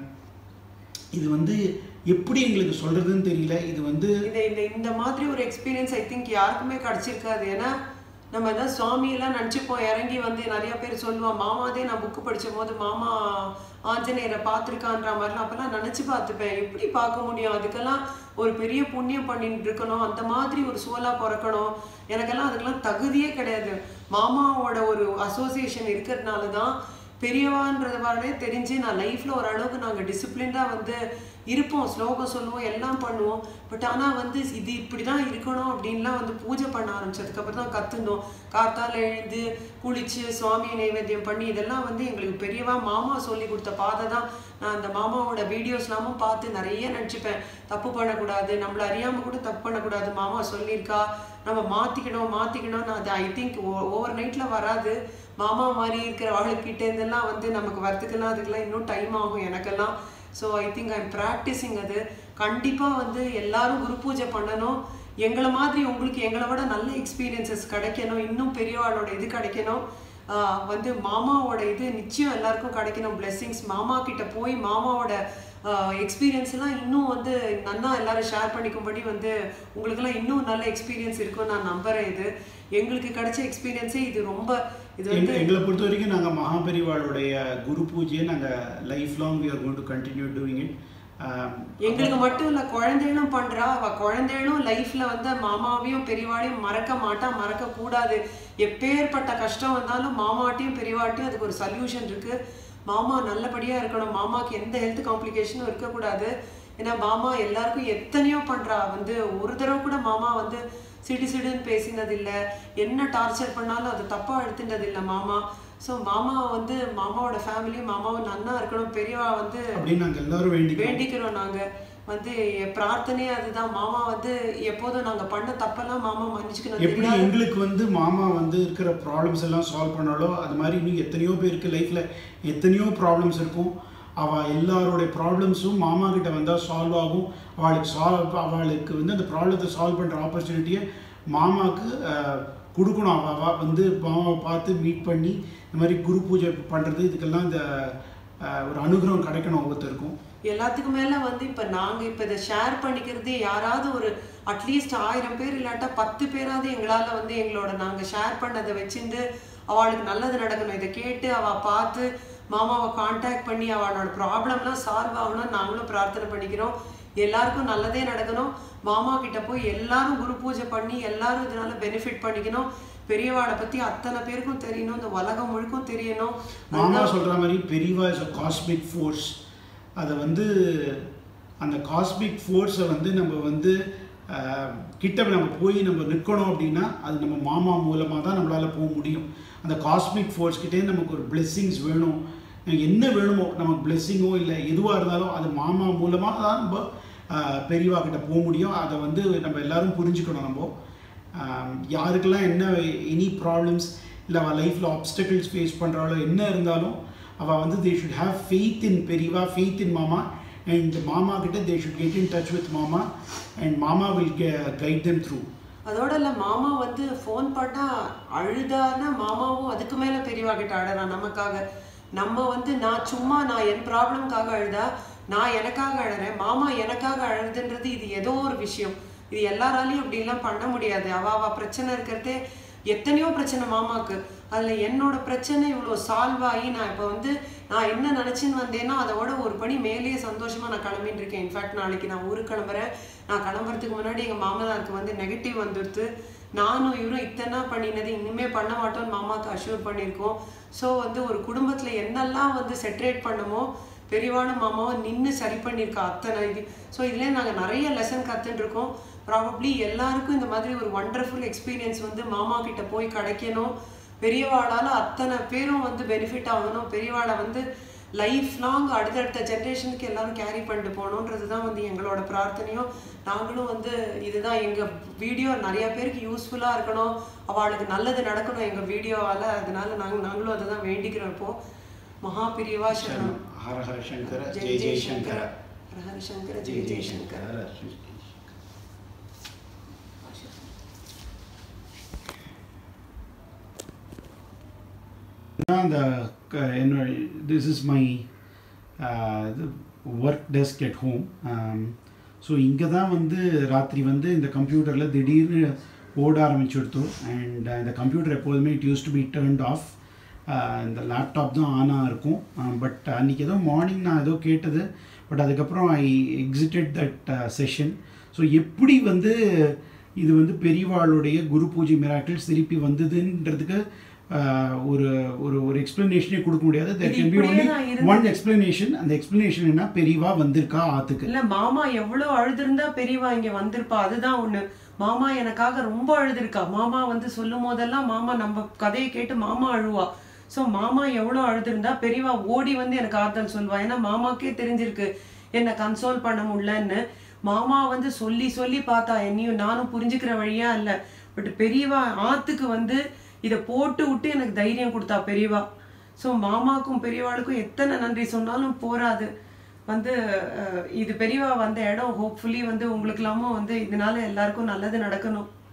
Speaker 2: இது வந்து எப்படி எங்களுக்கு சொல்றதுன்னு தெரியல இது வந்து
Speaker 3: இந்த இந்த இந்த மாதிரி ஒரு எக்ஸ்பீரியன்ஸ் ஐ திங்க் யாருக்குமே கிடைச்சிருக்காது ஏன்னா நம்ம தான் சுவாமியெல்லாம் நினச்சிப்போம் இறங்கி வந்து நிறைய பேர் சொல்லுவான் மாமாதே நான் புக்கு படிச்ச போது மாமா ஆஞ்சநேயரை பார்த்துருக்கான்ற மாதிரிலாம் அப்போல்லாம் நினச்சி பார்த்துப்பேன் எப்படி பார்க்க முடியும் அதுக்கெல்லாம் ஒரு பெரிய புண்ணியம் பண்ணிட்டு இருக்கணும் அந்த மாதிரி ஒரு சோலா பிறக்கணும் எனக்கெல்லாம் அதுக்கெல்லாம் தகுதியே கிடையாது மாமாவோட ஒரு அசோசியேஷன் இருக்கிறதுனால தான் பெரியவான்றது மாதிரி தெரிஞ்சு நான் லைஃப்பில் ஓரளவுக்கு நாங்கள் டிசிப்ளின்டாக வந்து இருப்போம் ஸ்லோகம் சொல்லுவோம் எல்லாம் பண்ணுவோம் பட் ஆனால் வந்து இது இப்படி தான் இருக்கணும் அப்படின்லாம் வந்து பூஜை பண்ண ஆரம்பிச்சதுக்கப்புறம் தான் கற்றுந்தோம் காத்தால எழுந்து குளிச்சு சுவாமி நைவேத்தியம் பண்ணி இதெல்லாம் வந்து எங்களுக்கு பெரியவா மாமா சொல்லி கொடுத்த பாதை தான் நான் அந்த மாமாவோட வீடியோஸ்லாமும் பார்த்து நிறைய நினச்சிப்பேன் தப்பு பண்ணக்கூடாது நம்மள அறியாமல் கூட தப்பு பண்ணக்கூடாது மாமா சொல்லியிருக்கா நம்ம மாற்றிக்கணும் மாற்றிக்கணும் அது ஐ திங்க் ஓவர் நைட்டில் வராது மாமா மாதிரி இருக்கிற ஆளுக்கிட்ட இருந்தெல்லாம் வந்து நமக்கு வரத்துக்கெல்லாம் அதுக்கெல்லாம் இன்னும் டைம் ஆகும் எனக்கெல்லாம் so I think I'm practising அது கண்டிப்பாக வந்து எல்லாரும் குரு பூஜை பண்ணணும் எங்களை மாதிரி உங்களுக்கு எங்களை விட நல்ல எக்ஸ்பீரியன்சஸ் கிடைக்கணும் இன்னும் பெரியவாளோட இது கிடைக்கணும் ஆஹ் வந்து மாமாவோட இது நிச்சயம் எல்லாருக்கும் கிடைக்கணும் blessings மாமா கிட்ட போய் மாமாவோட எக்ஸ்பீரியன்ஸ் எல்லாம் இன்னும் வந்து நன்னா எல்லாரும் ஷேர் பண்ணிக்கும்படி வந்து உங்களுக்கெல்லாம் இன்னும் நல்ல எக்ஸ்பீரியன்ஸ் இருக்கும் நான் நம்புறேன் இது எங்களுக்கு கிடைச்ச எக்ஸ்பீரியன்ஸே இது ரொம்ப இது வந்து
Speaker 2: எங்க- எங்களை பொறுத்த வரைக்கும் நாங்கள் மகாபெரிவாளுடைய குரு பூஜையை நாங்கள் lifelong we are going to continue doing it
Speaker 3: எங்களுக்கு மட்டும் இல்ல குழந்தைகளும் பண்றா அவ குழந்தைகளும் லைஃப்ல வந்து மாமாவையும் பெரியவாளையும் மறக்க மாட்டா மறக்க கூடாது எப்பேற்பட்ட கஷ்டம் வந்தாலும் மாமாட்டையும் பெரியவாட்டையும் அதுக்கு ஒரு சொல்யூஷன் இருக்கு மாமா நல்லபடியா இருக்கணும் மாமாக்கு எந்த ஹெல்த் காம்ப்ளிகேஷனும் இருக்கக்கூடாது ஏன்னா மாமா எல்லாருக்கும் எத்தனையோ பண்றா வந்து ஒரு தடவை கூட மாமா வந்து சிடு சிடுன்னு பேசினது இல்ல என்ன டார்ச்சர் பண்ணாலும் அது தப்பா எடுத்துட்டது இல்ல மாமா ஸோ மாமா வந்து மாமாவோட ஃபேமிலியும் மாமாவும் நன்னா இருக்கணும் பெரியவா வந்து
Speaker 2: அப்படின்னு நாங்கள் எல்லாரும் வேண்டிக்கிறோம்
Speaker 3: வேண்டிக்கிறோம் நாங்க வந்து என் பிரார்த்தனையே அதுதான் மாமா வந்து எப்போதும் நாங்க பண்ண தப்பெல்லாம் மாமா மன்னிச்சுக்கணும்
Speaker 2: எப்படி
Speaker 3: தெரியாத
Speaker 2: எங்களுக்கு வந்து மாமா வந்து இருக்கிற ப்ராப்ளம்ஸ் எல்லாம் சால்வ் பண்ணாலோ அது மாதிரி இன்னும் எத்தனையோ பேருக்கு லைஃப்ல எத்தனையோ ப்ராப்ளம்ஸ் இருக்கும் அவள் எல்லாரோடைய ப்ராப்ளம்ஸும் மாமா கிட்ட வந்தால் சால்வ் ஆகும் அவளுக்கு சால்வ் அவளுக்கு வந்து அந்த ப்ராப்ளத்தை சால்வ் பண்ணுற ஆப்பர்ச்சுனிட்டியை மாமாவுக்கு அஹ், கொடுக்கணும் அவ அவ வந்து மாமாவை பார்த்து மீட் பண்ணி இந்த மாதிரி குரு பூஜை பண்ணுறது இதுக்கெல்லாம் இந்த அஹ், ஒரு அனுகிரகம் கிடைக்கணும் ஒவ்வொருத்தருக்கும்
Speaker 3: எல்லாத்துக்கும் மேல வந்து இப்ப நாங்க இப்ப இதை ஷேர் பண்ணிக்கிறது யாராவது ஒரு அட்லீஸ்ட் ஆயிரம் பேர் இல்லாட்டா பத்து பேராவது எங்களால வந்து எங்களோட நாங்க ஷேர் பண்ணதை வச்சுட்டு அவளுக்கு நல்லது நடக்கணும் இதை கேட்டு அவ பார்த்து மாமாவை காண்டாக்ட் பண்ணி அவளோட ப்ராப்ளம்லாம் சால்வ் ஆகணும் நாங்களும் பிரார்த்தனை பண்ணிக்கிறோம் எல்லாருக்கும் நல்லதே நடக்கணும் மாமா கிட்ட போய் எல்லாரும் குரு பூஜை பண்ணி எல்லாரும் இதனால பெனிஃபிட் பண்ணிக்கணும் பெரியவாளை பத்தி அத்தனை பேருக்கும் தெரியணும் இந்த உலகம் முழுக்கும் தெரியணும்
Speaker 2: மாமா சொல்ற மாதிரி பெரியவா இஸ் அ காஸ்மிக் ஃபோர்ஸ் அதை வந்து அந்த காஸ்மிக் ஃபோர்ஸை வந்து நம்ம வந்து ஆஹ், கிட்ட நம்ம போய் நம்ம நிற்கணும் அப்படின்னா அது நம்ம மாமா மூலமாக தான் நம்மளால் போக முடியும் அந்த காஸ்மிக் ஃபோர்ஸ் கிட்டே நமக்கு ஒரு blessings வேணும் என்ன வேணுமோ நமக்கு பிளெஸ்ஸிங்கோ இல்லை எதுவாக இருந்தாலும் அது மாமா மூலமாக தான் நம்ம ஆஹ், பெரியவா கிட்ட போக முடியும் அதை வந்து நம்ம எல்லாரும் புரிஞ்சுக்கணும் நம்ம யாருக்கெல்லாம் என்ன எனி ப்ராப்ளம்ஸ் இல்லை அவள் லைஃப்பில் ஆப்ஸ்டக்கிள்ஸ் ஃபேஸ் பண்ணுறாளோ என்ன இருந்தாலும் அவள் வந்து they should have faith in Periyava faith in Mama and Mama கிட்ட they should get in touch with Mama and Mama will guide them through
Speaker 3: அதோட இல்ல மாமா வந்து ஃபோன் பண்ணா அழுதானா மாமாவும் அதுக்கு மேல பெரியவா கிட்ட அழறான் நமக்காக நம்ம வந்து நான் சும்மா நான் என் ப்ராப்ளம்காக அழுதா நான் எனக்காக அழறேன் மாமா எனக்காக அழுதுன்றது இது ஏதோ ஒரு விஷயம் இது எல்லாராலையும் இப்படிலாம் பண்ண முடியாது அவ அவ பிரச்சனை இருக்கிறதே எத்தனையோ பிரச்சனை மாமாக்கு அதுல என்னோட பிரச்சனை இவ்வளோ சால்வ் ஆகி நான் இப்போ வந்து நான் என்ன நினைச்சுன்னு வந்தேன்னா அதோட ஒரு படி மேலேயே சந்தோஷமா நான் கிளம்பிட்டு இருக்கேன் இன்ஃபேக்ட் நாளைக்கு நான் ஊருக்கு கிளம்புறேன் நான் கிளம்புறதுக்கு முன்னாடி எங்க மாமனாருக்கு வந்து நெகட்டிவ் வந்துடுது நானும் இவரும் இத்தனை பண்ணினது இனிமே பண்ண மாட்டோம்னு மாமாக்கு அஷ்யூர் பண்ணியிருக்கோம் ஸோ வந்து ஒரு குடும்பத்துல என்னெல்லாம் வந்து செட்ரேட் பண்ணமோ பெரியவான மாமாவை நின்று சரி பண்ணியிருக்கா அத்தனை இது ஸோ இதுலேயே நாங்கள் நிறைய லெசன் கற்றுட்டு இருக்கோம் ப்ராபப்ளி எல்லாருக்கும் இந்த மாதிரி ஒரு ஒண்டர்ஃபுல் எக்ஸ்பீரியன்ஸ் வந்து மாமா கிட்ட போய் கிடைக்கணும் பெரியவாளால அத்தனை பேரும் வந்து பெனிஃபிட் ஆகணும் பெரியவாளை வந்து லைஃப் லாங் அடுத்தடுத்த ஜென்ரேஷனுக்கு எல்லாரும் கேரி பண்ணிட்டு போகணுன்றது தான் வந்து எங்களோட பிரார்த்தனையும் நாங்களும் வந்து இதுதான் எங்கள் வீடியோ நிறைய பேருக்கு யூஸ்ஃபுல்லாக இருக்கணும் அவளுக்கு நல்லது நடக்கணும் எங்கள் வீடியோவால் அதனால நாங்கள் நாங்களும் அதை தான் வேண்டிக்கிறோம் இப்போ மகா பிரிவா சரணம்
Speaker 2: ஹர ஹர சங்கர
Speaker 3: ஜெய்
Speaker 2: ஜெய்
Speaker 3: ஜெய்
Speaker 2: ஜெய்
Speaker 3: சங்கர
Speaker 2: சங்கர
Speaker 3: ஹர ஹர சங்கர ஜெய் ஜெய் சங்கர
Speaker 2: ஹர ஹர சங்கர அந்த க- என்னோட this is my work desk at home so இங்கே தான் வந்து ராத்திரி வந்து இந்த கம்ப்யூட்டரில் திடீர்னு ஓட ஆரம்பிச்சுடுத்தோம் அண்ட் இந்த கம்ப்யூட்டர் எப்போதுமே it used to be turned off இந்த லேப்டாப் தான் ஆனாக இருக்கும் பட் அன்றைக்கி ஏதோ மார்னிங் நான் ஏதோ கேட்டது பட் அதுக்கப்புறம் I exited that session so எப்படி வந்து இது வந்து பெரியவாளுடைய குரு பூஜை மிராக்கிள்ஸ் திருப்பி வந்ததுன்றதுக்கு ஆஹ், ஒரு ஒரு ஒரு எக்ஸ்பிளனேஷனே கொடுக்க முடியாது தெர்
Speaker 3: இது
Speaker 2: கேன் பி
Speaker 3: இப்படியே
Speaker 2: ஒன்லி
Speaker 3: தான் இருந்தது.
Speaker 2: ஒன் எக்ஸ்பிளனேஷன் அந்த எக்ஸ்பிளனேஷன் என்ன பெரியவா வந்திருக்கா ஆத்துக்கு
Speaker 3: இல்ல மாமா எவ்வளவு அழுதுருந்தா பெரியவா இங்க வந்திருப்பா அதுதான் ஒண்ணு மாமா எனக்காக ரொம்ப அழுதுருக்கா மாமா வந்து சொல்லும் போதெல்லாம் மாமா நம்ம கதையை கேட்டு மாமா அழுவா சோ மாமா எவ்வளவு அழுதுருந்தா பெரியவா ஓடி வந்து எனக்கு ஆறுதல் சொல்வா ஏன்னா மாமாக்கே தெரிஞ்சிருக்கு என்ன கன்சோல் பண்ண முடியலன்னு மாமா வந்து சொல்லி சொல்லி பார்த்தா என்னையும் நானும் புரிஞ்சுக்கிற வழியா இல்ல பட் பெரியவா ஆத்துக்கு வந்து இதை போட்டு விட்டு எனக்கு தைரியம் கொடுத்தா பெரியவா ஸோ மாமாக்கும் பெரியவாளுக்கும் எத்தனை நன்றி சொன்னாலும் போராது வந்து அஹ், இது பெரியவா வந்த இடம் ஹோப்ஃபுல்லி வந்து உங்களுக்கெல்லாமும் வந்து இதனால எல்லாருக்கும் நல்லது நடக்கணும்